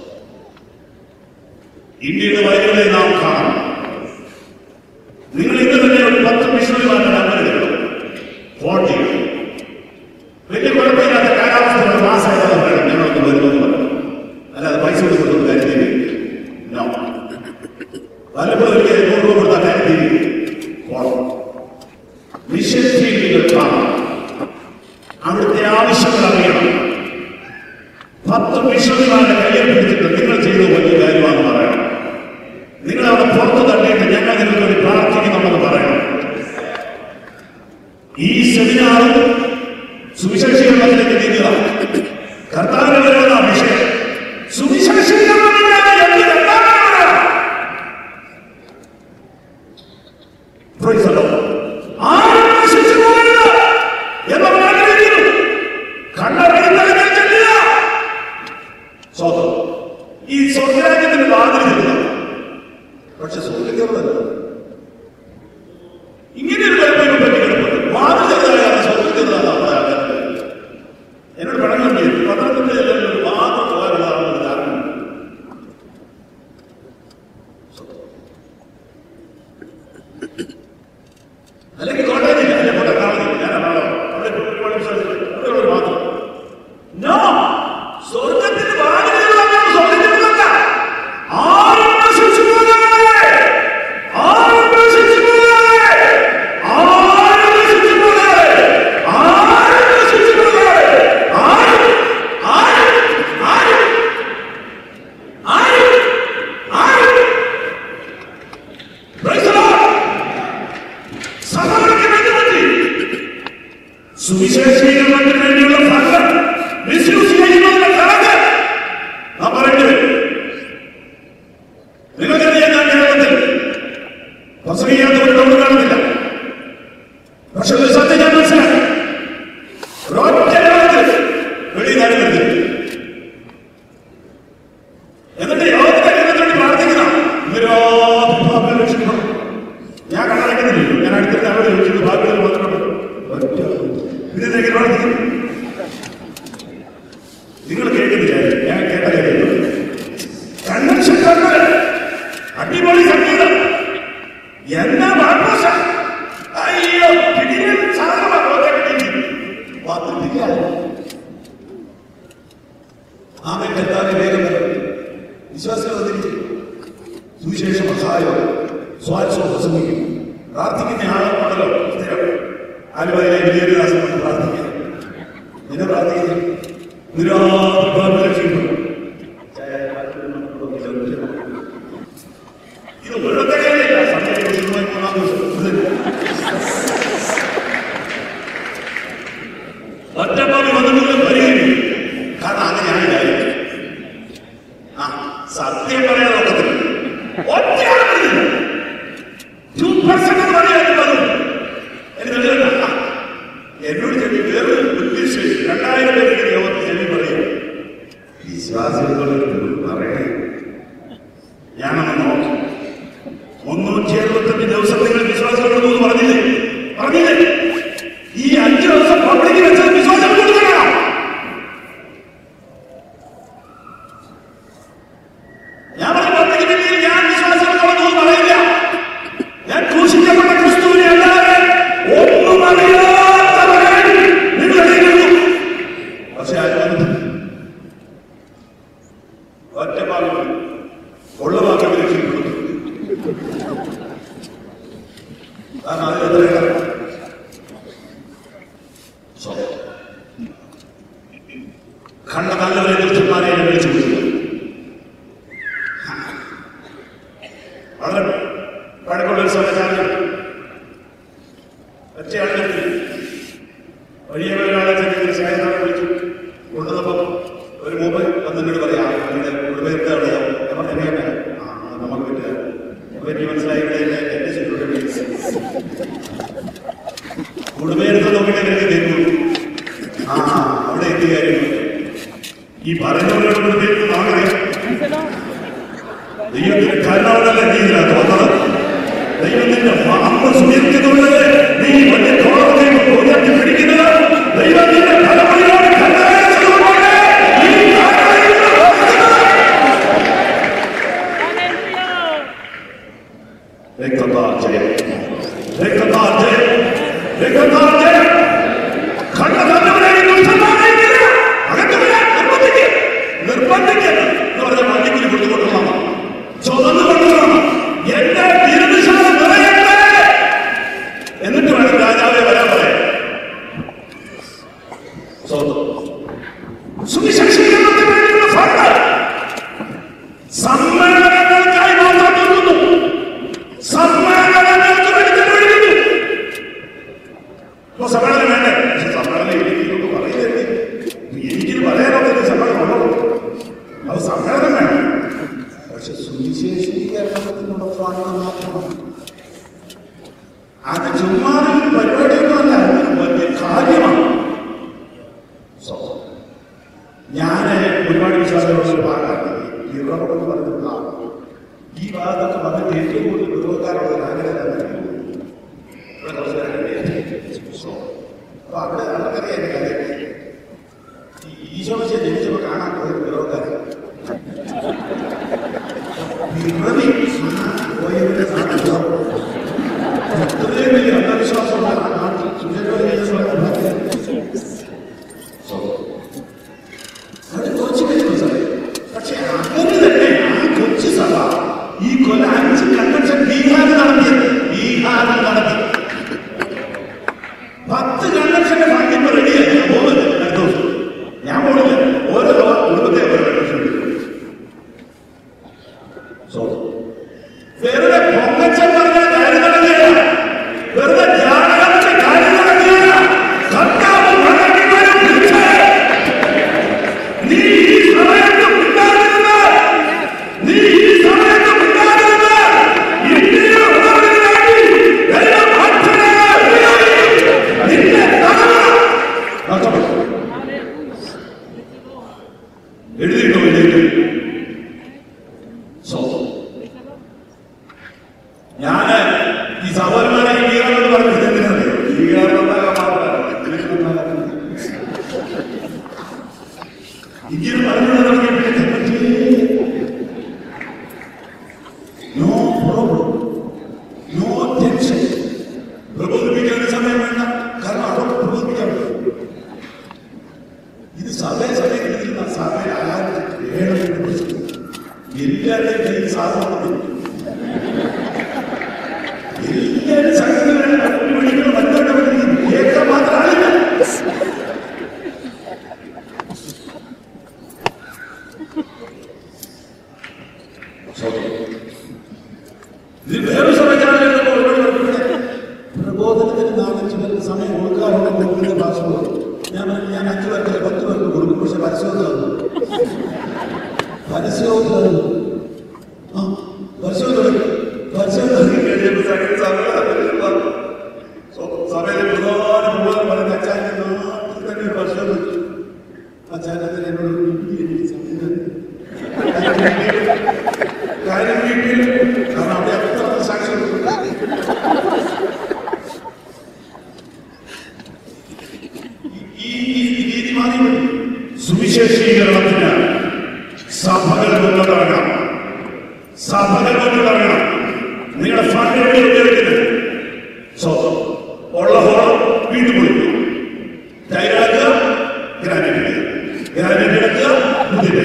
ഇന്ത്യയുടെ വയലുകളെ നാം കാണണം നിങ്ങൾ ഇന്ന് തന്നെ ഒരു പത്ത് മിഷണറിമാരുടെ നമ്പർ തരണം ഫോൺ ചെയ്യണം വലിയ കുഴപ്പമില്ലാത്ത കാലാവസ്ഥ ഒരു മാസമായിട്ട് വേണം ഞങ്ങളൊക്കെ വരുമെന്ന് പറഞ്ഞു അല്ലാതെ പൈസ കൊടുക്കുന്ന കാര്യം നോ പലപ്പോഴും എനിക്ക് നൂറ് രൂപ കൊടുത്ത കാര്യം പോണം മിഷൻ ഫീൽഡുകൾ കാണണം അവിടുത്തെ ആവശ്യങ്ങൾ അറിയണം പത്ത് മിഷണറിമാരുടെ കയ്യിൽ പിടിച്ചിട്ട് നിങ്ങൾ ചെയ്ത വലിയ കാര്യമാണെന്ന് പറയണം നിങ്ങൾ അവിടെ പുറത്ത് തട്ടിയിട്ട് ഞങ്ങൾ നിങ്ങൾക്ക് വേണ്ടി പ്രാർത്ഥിക്കുന്നുണ്ടെന്ന് പറയണം ഈ സെമിനാർ സുവിശേഷീകരണത്തിലേക്ക് നീങ്ങുക കർത്താവിനെ വരുന്ന വിഷയം സുവിശേഷീകരണമില്ലാതെ എന്ത് കർത്താവിനെ വരാം? Praise the Lord. ആരും നശിച്ചു പോകരുത് എന്ന് അവൻ ആഗ്രഹിക്കുന്നു. കണ്ണടയുന്നതിനെ ചെല്ലുക. സ്വതം. ഈ സ്വർഗരാജ്യത്തിന്റെ വാതിൽ ചെല്ലുക പക്ഷെ സ്വർഗീകരണമല്ല ഇങ്ങനെ ഒരു കുഴപ്പം പറ്റി കിടപ്പുണ്ട് വാതിൽ ചെറുതായാണ് സ്വർഗം ചെറുതാണ് എന്നോട് പഠനം ചെയ്തു പത്രത്തിന്റെ ഒരു വാദം പോകാനുള്ള ഒരു കാരണം അല്ലെങ്കിൽ കോട്ടയത്തില്ല അല്ലെ കോട്ടയം കാണുന്നില്ല ഞാൻ എറണാകുളം അവിടെ ഒരുപാട് വിശ്വാസികൾ അവിടെ ഒരു മാത്രം നോ സ്വർഗത്തിന്റെ വാതിലുകളാണ് സ്വർഗത്തിലല്ല ആരും നശിച്ചു പോകാതെ ആരും നശിച്ചു പോകാതെ ആരും നശിച്ചു പോകാതെ ആരും നശിച്ചു പോകാതെ ആരും ആരും ആരും ആരും ആരും Praise the Lord. സഭകൾക്ക് വേണ്ടി സുവിശേഷീകരണത്തിന് വേണ്ടിയുള്ള ഫണ്ട് മിസ്യൂസ് ചെയ്യുന്നതിന്റെ കണക്ക് നാം പറയുന്നത് നിങ്ങൾക്കറിയാം ഞാൻ കേരളത്തിൽ പ്രസംഗിക്കാത്ത ഒരു ഡൗട്ട് കാണുന്നില്ല പക്ഷെ ഒരു സത്യം ഞാൻ മനസ്സിലാക്കി ഒരൊറ്റ യോഗത്തിൽ വെളിയിൽ കാര്യം വരുന്നില്ല എന്നിട്ട് യോഗത്തിന്റെ കേന്ദ്രത്തിൽ പ്രാർത്ഥിക്കണം നിരോ പ്രാർത്ഥിക്കുന്നില്ല ഞാൻ അടുത്തിട്ട് അവരോട് ചോദിച്ചത് ബാക്കിയുള്ള മാത്രം ഒറ്റ ഇതിനെതിരെ പ്രാർത്ഥിക്കുന്നു നിങ്ങൾ കേൾക്കുന്നില്ല ഞാൻ കേട്ട കാര്യം കൺവെൻഷൻകാരുടെ അടിപൊളി സംഗീതം എന്നാ ഭാഷ അയ്യോ പിടിയിൽ സാധനമാണ് വന്നിട്ടില്ല ആമേ കർത്താവ് വേഗം വരും വിശ്വാസികൾ വന്നിരിക്കും സുവിശേഷ സഹായം സ്വാത്സവം പ്രസംഗിക്കും പ്രാർത്ഥിക്കുന്ന ആളുണ്ടല്ലോ സ്ഥിരം ആലുവയിലെ വിജയദാസൻ കൊണ്ട് പ്രാർത്ഥിക്കുക എന്നെ പ്രാർത്ഥിക്കുന്നു നിരാത്മാവ് രക്ഷിക്കുന്നു ഇത് വെറുതെ കാര്യമില്ല സമയം വിശദമായി മൂന്നാം ദിവസം ഇത് ഒറ്റപ്പാടി വന്നിട്ടുള്ള പരിഹരിക്കും കാരണം അങ്ങനെയാണ് കാര്യം ആ സത്യം പറയാൻ നോക്കത്തില്ല ഒറ്റ ടു പെർസെന്റ് പറയാനുള്ളത് എനിക്ക് ആ, എന്നോട് ചെവി വേറൊരു ബുദ്ധിശേഷി രണ്ടായിരം പേരുടെ യോഗത്തിൽ ചെവി പറയും വിശ്വാസികളോട് പറയണേ ഞാനൊന്ന് നോക്കി മുന്നൂറ്റി അറുപത്തഞ്ച് ദിവസം നിങ്ങൾ വിശ്വാസികളോട് ഒന്ന് പറഞ്ഞില്ലേ പറഞ്ഞില്ലേ ഈ അഞ്ച് ദിവസം പബ്ലിക് വെച്ചത് വിശ്വാസം കൊടുക്കണം ഞാൻ പറഞ്ഞു പബ്ലിക് വേദിയിൽ ഞാൻ വിശ്വാസികളോട് ഒന്നും പറയില്ല ഞാൻ ക്രൂശിക്കപ്പെട്ട ക്രിസ്തുവിനെ അല്ലാതെ ഒന്നും അറിയാത്തവരായി നിങ്ങൾ അറിയുന്നു പക്ഷെ ആരും ഒറ്റ ഭാഗം ഉള്ള ഭാഗം രക്ഷപ്പെടും കാരണം അതിലെത്ര കണ്ട നല്ലവരെ ദുഷ്ടന്മാരെ ഞാൻ വിളിച്ചു വിളിക്കുന്നു വളരെ പഴക്കമുള്ള ഒരു സമാചാരം ഒറ്റയാളിൽ വഴിയെ ഒരാളെ ചെറിയ സ്നേഹത്തോടെ വിളിച്ചു കൊണ്ടുവന്നപ്പോൾ ഒരു മൂപ്പൻ വന്നിട്ട് പറയാം അവരുടെ കുടുംബത്തെ അറിയാം ഞാൻ പറഞ്ഞു "അറിയാം, ആ അത് നമുക്ക് പറ്റില്ല അപ്പൊ എനിക്ക് മനസ്സിലായി ഇവിടെ എന്റെ എന്റെ സെക്യൂരിറ്റി കുടുംബത്തെ നോക്കിയിട്ട് എനിക്ക് കേൾക്കും ആ അവിടെ എത്തിയ കാര്യം ഈ പറഞ്ഞവരോട് കൂടെ കേൾക്കും നമുക്കറിയാം ദൈവത്തിന്റെ കാരണവനല്ല നീ ഇതിനകത്ത് വന്നത് ദൈവത്തിന്റെ അമ്മ സ്മരിക്കുന്നതുകൊണ്ട് നീ വലിയ കോളത്തിൽ ഉയർത്തി പിടിക്കുന്നത് ദൈവത്തിന്റെ തലമുറയോട് കണ്ടതുകൊണ്ട് നീ കാരണമായിരുന്നു. രക്തത്താൽ ജയം രക്തത്താൽ ജയം രക്തത്താൽ ജയം കണ്ട തന്നവരെ ദുഷ്ടന്മാരായിരിക്കില്ല. അകത്ത് വരാൻ നിർബന്ധിക്കുക. നിർബന്ധിക്കുക എന്ന് പറഞ്ഞ വണ്ടിക്കുലി കൊടുത്തുകൊണ്ടുള്ളതാണ്. ചുവന്ന് കൊണ്ടുവരണം. എന്റെ തിരുനിശാനം നിറയട്ടെ. എന്നിട്ട് വേണം രാജാവെ വരാൻ പറയാൻ സ്വന്തം. സുവിശേഷീകരണത്തിന് വേണ്ടിയുള്ള ഫണ്ട് സമ്മേളനങ്ങൾക്കായി മാത്രം നൽകുന്നു സമ്മേളനങ്ങൾക്ക് വേണ്ടി ചെലവഴിക്കുന്നു അപ്പൊ സമ്മേളനം വേണ്ടേ പക്ഷെ സമ്മേളനം എനിക്കൊന്നും പറയുന്നില്ല എനിക്കിത് പറയാനൊക്കെ സമ്മേളനം ഉള്ളൂ അത് സമ്മേളനം വേണം പക്ഷെ സുവിശേഷീകരണത്തിനുള്ള ഫണ്ട് മാത്രമാണ് അത് ചുമ്മാ ഒരു പരിപാടിയൊന്നുമല്ല അത് വലിയ കാര്യമാണ് So, ഞാന് ഒരുപാട് വിശ്വാസമുള്ള ഭാഗമാണ് ഈ ഇറവെന്ന് പറഞ്ഞിട്ടുള്ള ആളാണ്. ഈ ഭാഗത്തൊക്കെ വന്നിട്ട് ഏറ്റവും കൂടുതൽ വിരോധക്കാരുള്ളത് അങ്ങനെ തന്നെ ഇവിടെ കുറച്ച് പേരുണ്ട്. So, അപ്പൊ അവിടെ അവർക്കറിയാം എന്റെ കാര്യം ഈ ഈശോമിശയെ ജനിച്ചപ്പോ കാണാൻ പോയ വിരോധക്കാരൻ വിറവി പോയവരുടെ സാധനം ഇത്രയും വലിയ അന്ധവിശ്വാസമുള്ള ആ നാട്ടിൽ സുജന്മ അത് കുറച്ച് പേര് മനസ്സിലായി പക്ഷെ അങ്ങനെ തന്നെ ആ കൊച്ചു സഭ ഈ കൊല അഞ്ച് കൺവെൻഷൻ ബീഹാറിൽ നടത്തിയത് ബീഹാറിൽ നടത്തി പത്ത് കൺവെൻഷന്റെ ഫണ്ടിപ്പോ റെഡിയായി ഞാൻ പോകുന്നത് അടുത്ത ദിവസം ഞാൻ പോകുന്നില്ല ഓരോ കുടുംബത്തെ ഓരോ കൺവെൻഷൻ സോ വെറുതെ പൊങ്ങച്ചം പറഞ്ഞ കാര്യം നടക്കുകയല്ല വെറുതെ ധ്യാനത്തിന്റെ കാര്യം നടക്കുകയല്ല കർത്താവ് മടങ്ങിവരും വിളിച്ചേ നീ ഈ സമയത്ത് മിണ്ടാതിരുന്ന് നീ ഈ സമയത്ത് മിണ്ടാതിരുന്ന് ഇന്ത്യയെ ഉണർന്നതിന് വേണ്ടി ദൈവം അത്ഭുതങ്ങളെ ഉപയോഗിക്കും. നിന്റെ തലമുറ നഷ്ടപ്പെടും. എഴുതിയിട്ടോ എഴുതിയിട്ടോ സോ ഞാന് ഈ സഹോദരന്മാരെ ഈ ബീഹാറെന്ന് പറഞ്ഞത് എന്തിനാണെന്നറിയോ? ബീഹാർ നന്നാകാൻ മാത്രമല്ല, ഇതിലേക്ക് നന്നാകാൻ. ഇങ്ങനെ പറഞ്ഞു തുടങ്ങിയപ്പോഴേക്കും നോ പ്രോബ്ലം നോ ടെൻഷൻ പ്രബോധിപ്പിക്കാൻ സമയം വേണ്ട കാരണം അവിടെ പ്രബോധിപ്പിക്കാൻ പറ്റും. ഇത് സഭയെ സമയത്തിരിക്കുന്ന സഭയെ ആരാധിച്ച് വേണമെന്ന് വിളിച്ചു എല്ലാവരുടെയും കയ്യിൽ സാധനം എല്ലാവരും സംഘടനകളെ വിളിക്കണം മറ്റവരുടെ വിളിക്കണം കേൾക്കാൻ മാത്രമല്ല ഇത് വേറെ സമയത്താണ് പ്രബോധനത്തിന് നാലഞ്ച് പേർക്ക് സമയം കൊടുക്കാറുണ്ടെങ്കിൽ ഭാഷ ഞാൻ പറഞ്ഞു, ഞാൻ അഞ്ചു പേർക്ക് പത്ത് പേർക്ക് കൊടുക്കും പക്ഷെ പരസ്യവും തന്നു പരസ്യവും തന്നു ആ പരസ്യവും തുടങ്ങി പരസ്യവും തുടങ്ങി കഴിഞ്ഞപ്പോൾ സകല സഭ സഭയിലെ പ്രധാന പ്രബോധനം പറഞ്ഞ അച്ചാൻ്റെ നാട്ടിൽ തന്നെ ഒരു പരസ്യം വെച്ചു അച്ചാനത്തിന് എന്നോട് ഇടി എനിക്ക് സമയം തന്നു. കാര്യം വീട്ടിൽ കാരണം അവിടെ അത്ര സാക്ഷ്യം ഈ ഈ രീതി മാറി സുവിശേഷീകരണത്തിന് സഭകൾ കൊണ്ടുതരണം സഭകൾ കൊണ്ടുതരണം നിങ്ങളുടെ ഫണ്ട് എവിടെ ഉപയോഗിക്കുന്നത് സോ ഉള്ള ഹോളം വീണ്ടും കൊടുക്കും ടൈലാക്കുക ഗ്രാനൈറ്റ് ഇടുക ഗ്രാനൈറ്റ് എടുക്കുക പുതിയ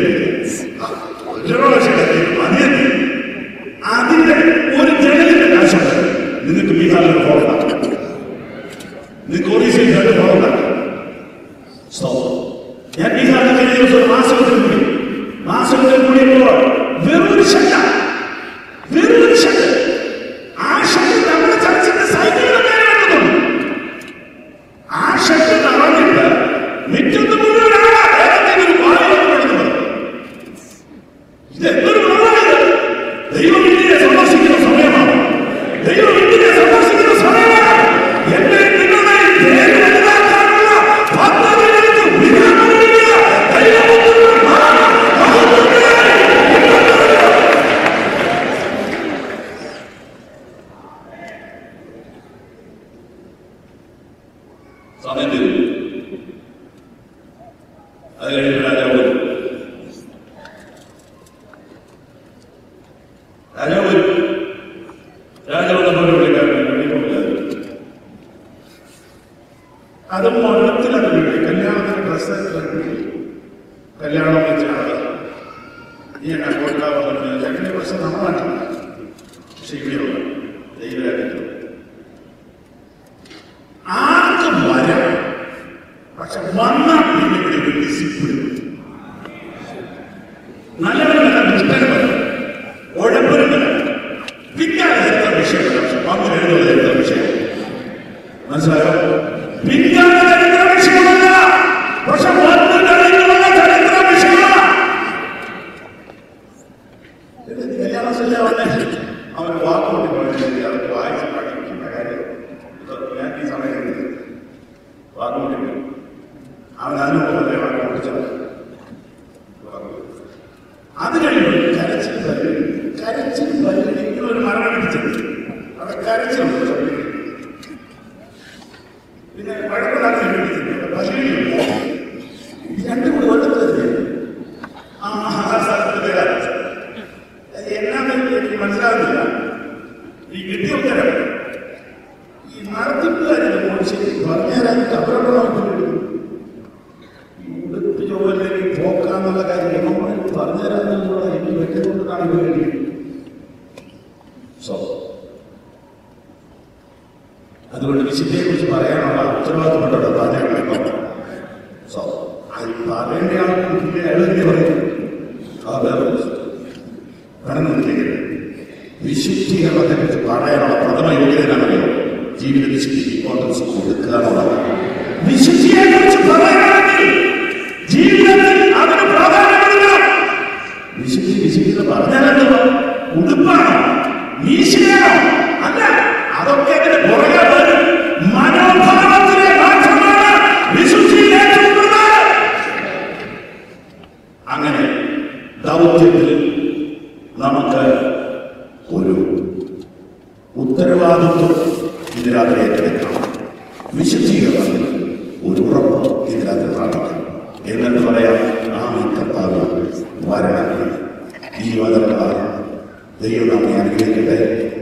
അതിന്റെ അതിന്റെ ഒരു ജനലിന്റെ കാശുണ്ട് നിങ്ങൾക്ക് ബീഹാറിൽ പോകണം നിങ്ങൾക്ക് ഒറീസയിൽ രണ്ട് പോകണം ഞാൻ ബീഹാറിൽ കഴിഞ്ഞ ദിവസം ഒരു മാസത്തിൽ കൂടി മാസത്തിൽ കൂടിയപ്പോൾ വെറൊരു ശക്ത വെറൊരു ശക്ത ആ ശക്തി നമ്മുടെ ചർച്ചിന്റെ സൈക്കിളിന്റെ പേരാണെന്ന് ആ ശക്തി നടന്നിട്ട് മിറ്റത്ത് മുഴുവൻ ആളാ ഏതെങ്കിലും ഒരു വായ വന്നു ഇത് എന്തൊരു മൃഗമാണിത്? ദൈവം ഇന്ത്യയെ സന്ദർശിക്കുന്ന സമയമാണ് ദൈവം ഇന്ത്യയെ സന്ദർശിക്കുന്ന സമയമാണ് എന്നെ നിങ്ങളുടെ പേര് വലുതാക്കാനുള്ള പദ്ധതികൾക്ക് വിരാമമില്ല. ദൈവത്തിന്റെ നാമം മഹത്വത്തിനായി. സമയം തീരും അത് കഴിഞ്ഞ് രാജാവ് വരും. രാജാവ് വരും. രാജാവ് നമ്മുടെ വിളിക്കാരൻ അത് മരണത്തിലാണ് വിളി കല്യാണത്തിന് ഡ്രസ്സ് കല്യാണം വെച്ചാണ് ഈ അങ്ങോട്ടാവുന്ന ചക്കനെ പ്രശ്നം നമ്മളാണ് പക്ഷെ ഇവിടെയുള്ള ദൈവരാജ്യത്തിൽ ആർക്കും വരാം പക്ഷെ വന്നാൽ പിന്നെ ഇവിടെ ഒരു ഡിസിപ്ലിൻ നല്ലവരല്ല ദുഷ്ടനല്ല ഉഴപ്പരുമല്ല പിന്നാലെ എത്ര വിഷയമല്ല പക്ഷെ പങ്ക് എഴുതുന്നത് എത്ര വിഷയം മനസ്സിലായോ പിന്നാലെ ചരിത്ര വിഷയമല്ല പക്ഷെ വന്ന് കഴിഞ്ഞുള്ള ചരിത്ര വിഷയമാണ് ഇത് കല്യാണം ശരിയാവട്ടെ അവൻ വാക്കുകൊണ്ട് പറഞ്ഞില്ല അത് വായിച്ച് പഠിക്കുന്ന കാര്യം ഇത് ഞാൻ ഈ സമയത്ത് വാക്കുകൊണ്ട് അവൻ അതിനൊക്കെ വാക്ക് പഠിച്ചത് അത് കഴിയുമ്പോൾ കരച്ചിൽ പല്ലി കരച്ചിൽ പല്ലി നിങ്ങളൊരു മരണം പിടിച്ചത് അവിടെ കരച്ചിലുണ്ട് സഭയിൽ. പിന്നെ വഴക്കുണ്ടാക്കി പിടിച്ചിട്ടുണ്ട് പല്ലിയുണ്ട് രണ്ടും കൂടി ഒഴുക്കുന്നത് ആ ആ സ്ഥലത്ത് പേരാണ് എന്നാന്ന് എനിക്ക് മനസ്സിലാകുന്നില്ല ഈ കിട്ടിയ ഉത്തരം ഈ നടത്തിപ്പുകാരെ ശരിക്കും പറഞ്ഞുതരാൻ അപകടമായിട്ട് ഉടുപ്പ് ജോലിലേക്ക് പോക്കാന്നുള്ള കാര്യം നമ്മൾ പറഞ്ഞുതരാന്നുള്ള എനിക്ക് വെട്ടിക്കൊണ്ടാണ് വേണ്ടി സോ അതുകൊണ്ട് വിശുദ്ധിയെ കുറിച്ച് പറയാനുള്ള ഉത്തരവാദിത്തപ്പെട്ട പറഞ്ഞ സോ അത് പറയേണ്ട ആൾക്ക് പിന്നെ എഴുതി പറയും ആ വേറെ കടന്നിരിക്കരുത് വിശുദ്ധീകരണത്തെ കുറിച്ച് പറയാനുള്ള പ്രഥമ യോഗ്യതയാണല്ലോ ജീവിത വിശുദ്ധിക്ക് ഇമ്പോർട്ടൻസ് കൊടുക്കുക എന്നുള്ളത് വിശുദ്ധിയെ കുറിച്ച് പറയുകയാണെങ്കിൽ ജീവിതത്തിൽ അതിന് പ്രാധാന്യം കൊടുക്കണം വിശുദ്ധി വിശുദ്ധി എന്ന് പറഞ്ഞാലെന്തോ ഉടുപ്പാണോ മീശയാണോ അല്ല അതൊക്കെ അതിന് പുറകെ വരും മനോഭാവത്തിലെ മാറ്റമാണ് വിശുദ്ധിയിലേക്ക് കൊണ്ടുവരുന്നത്. അങ്ങനെ ദൗത്യത്തിൽ നമുക്ക് ഒരു ഉത്തരവാദിത്വം ഇതിനകത്ത് ഏറ്റെടുക്കണം വിശുദ്ധീകരണം ഒരു ഉറപ്പ് ഇതിനകത്ത് പ്രാപിക്കണം എന്നിട്ട് പറയാം ആ കർത്താവ് വരണം ഈ വചനങ്ങളാൽ ദൈവം നമ്മെ അനുഗ്രഹിക്കട്ടെ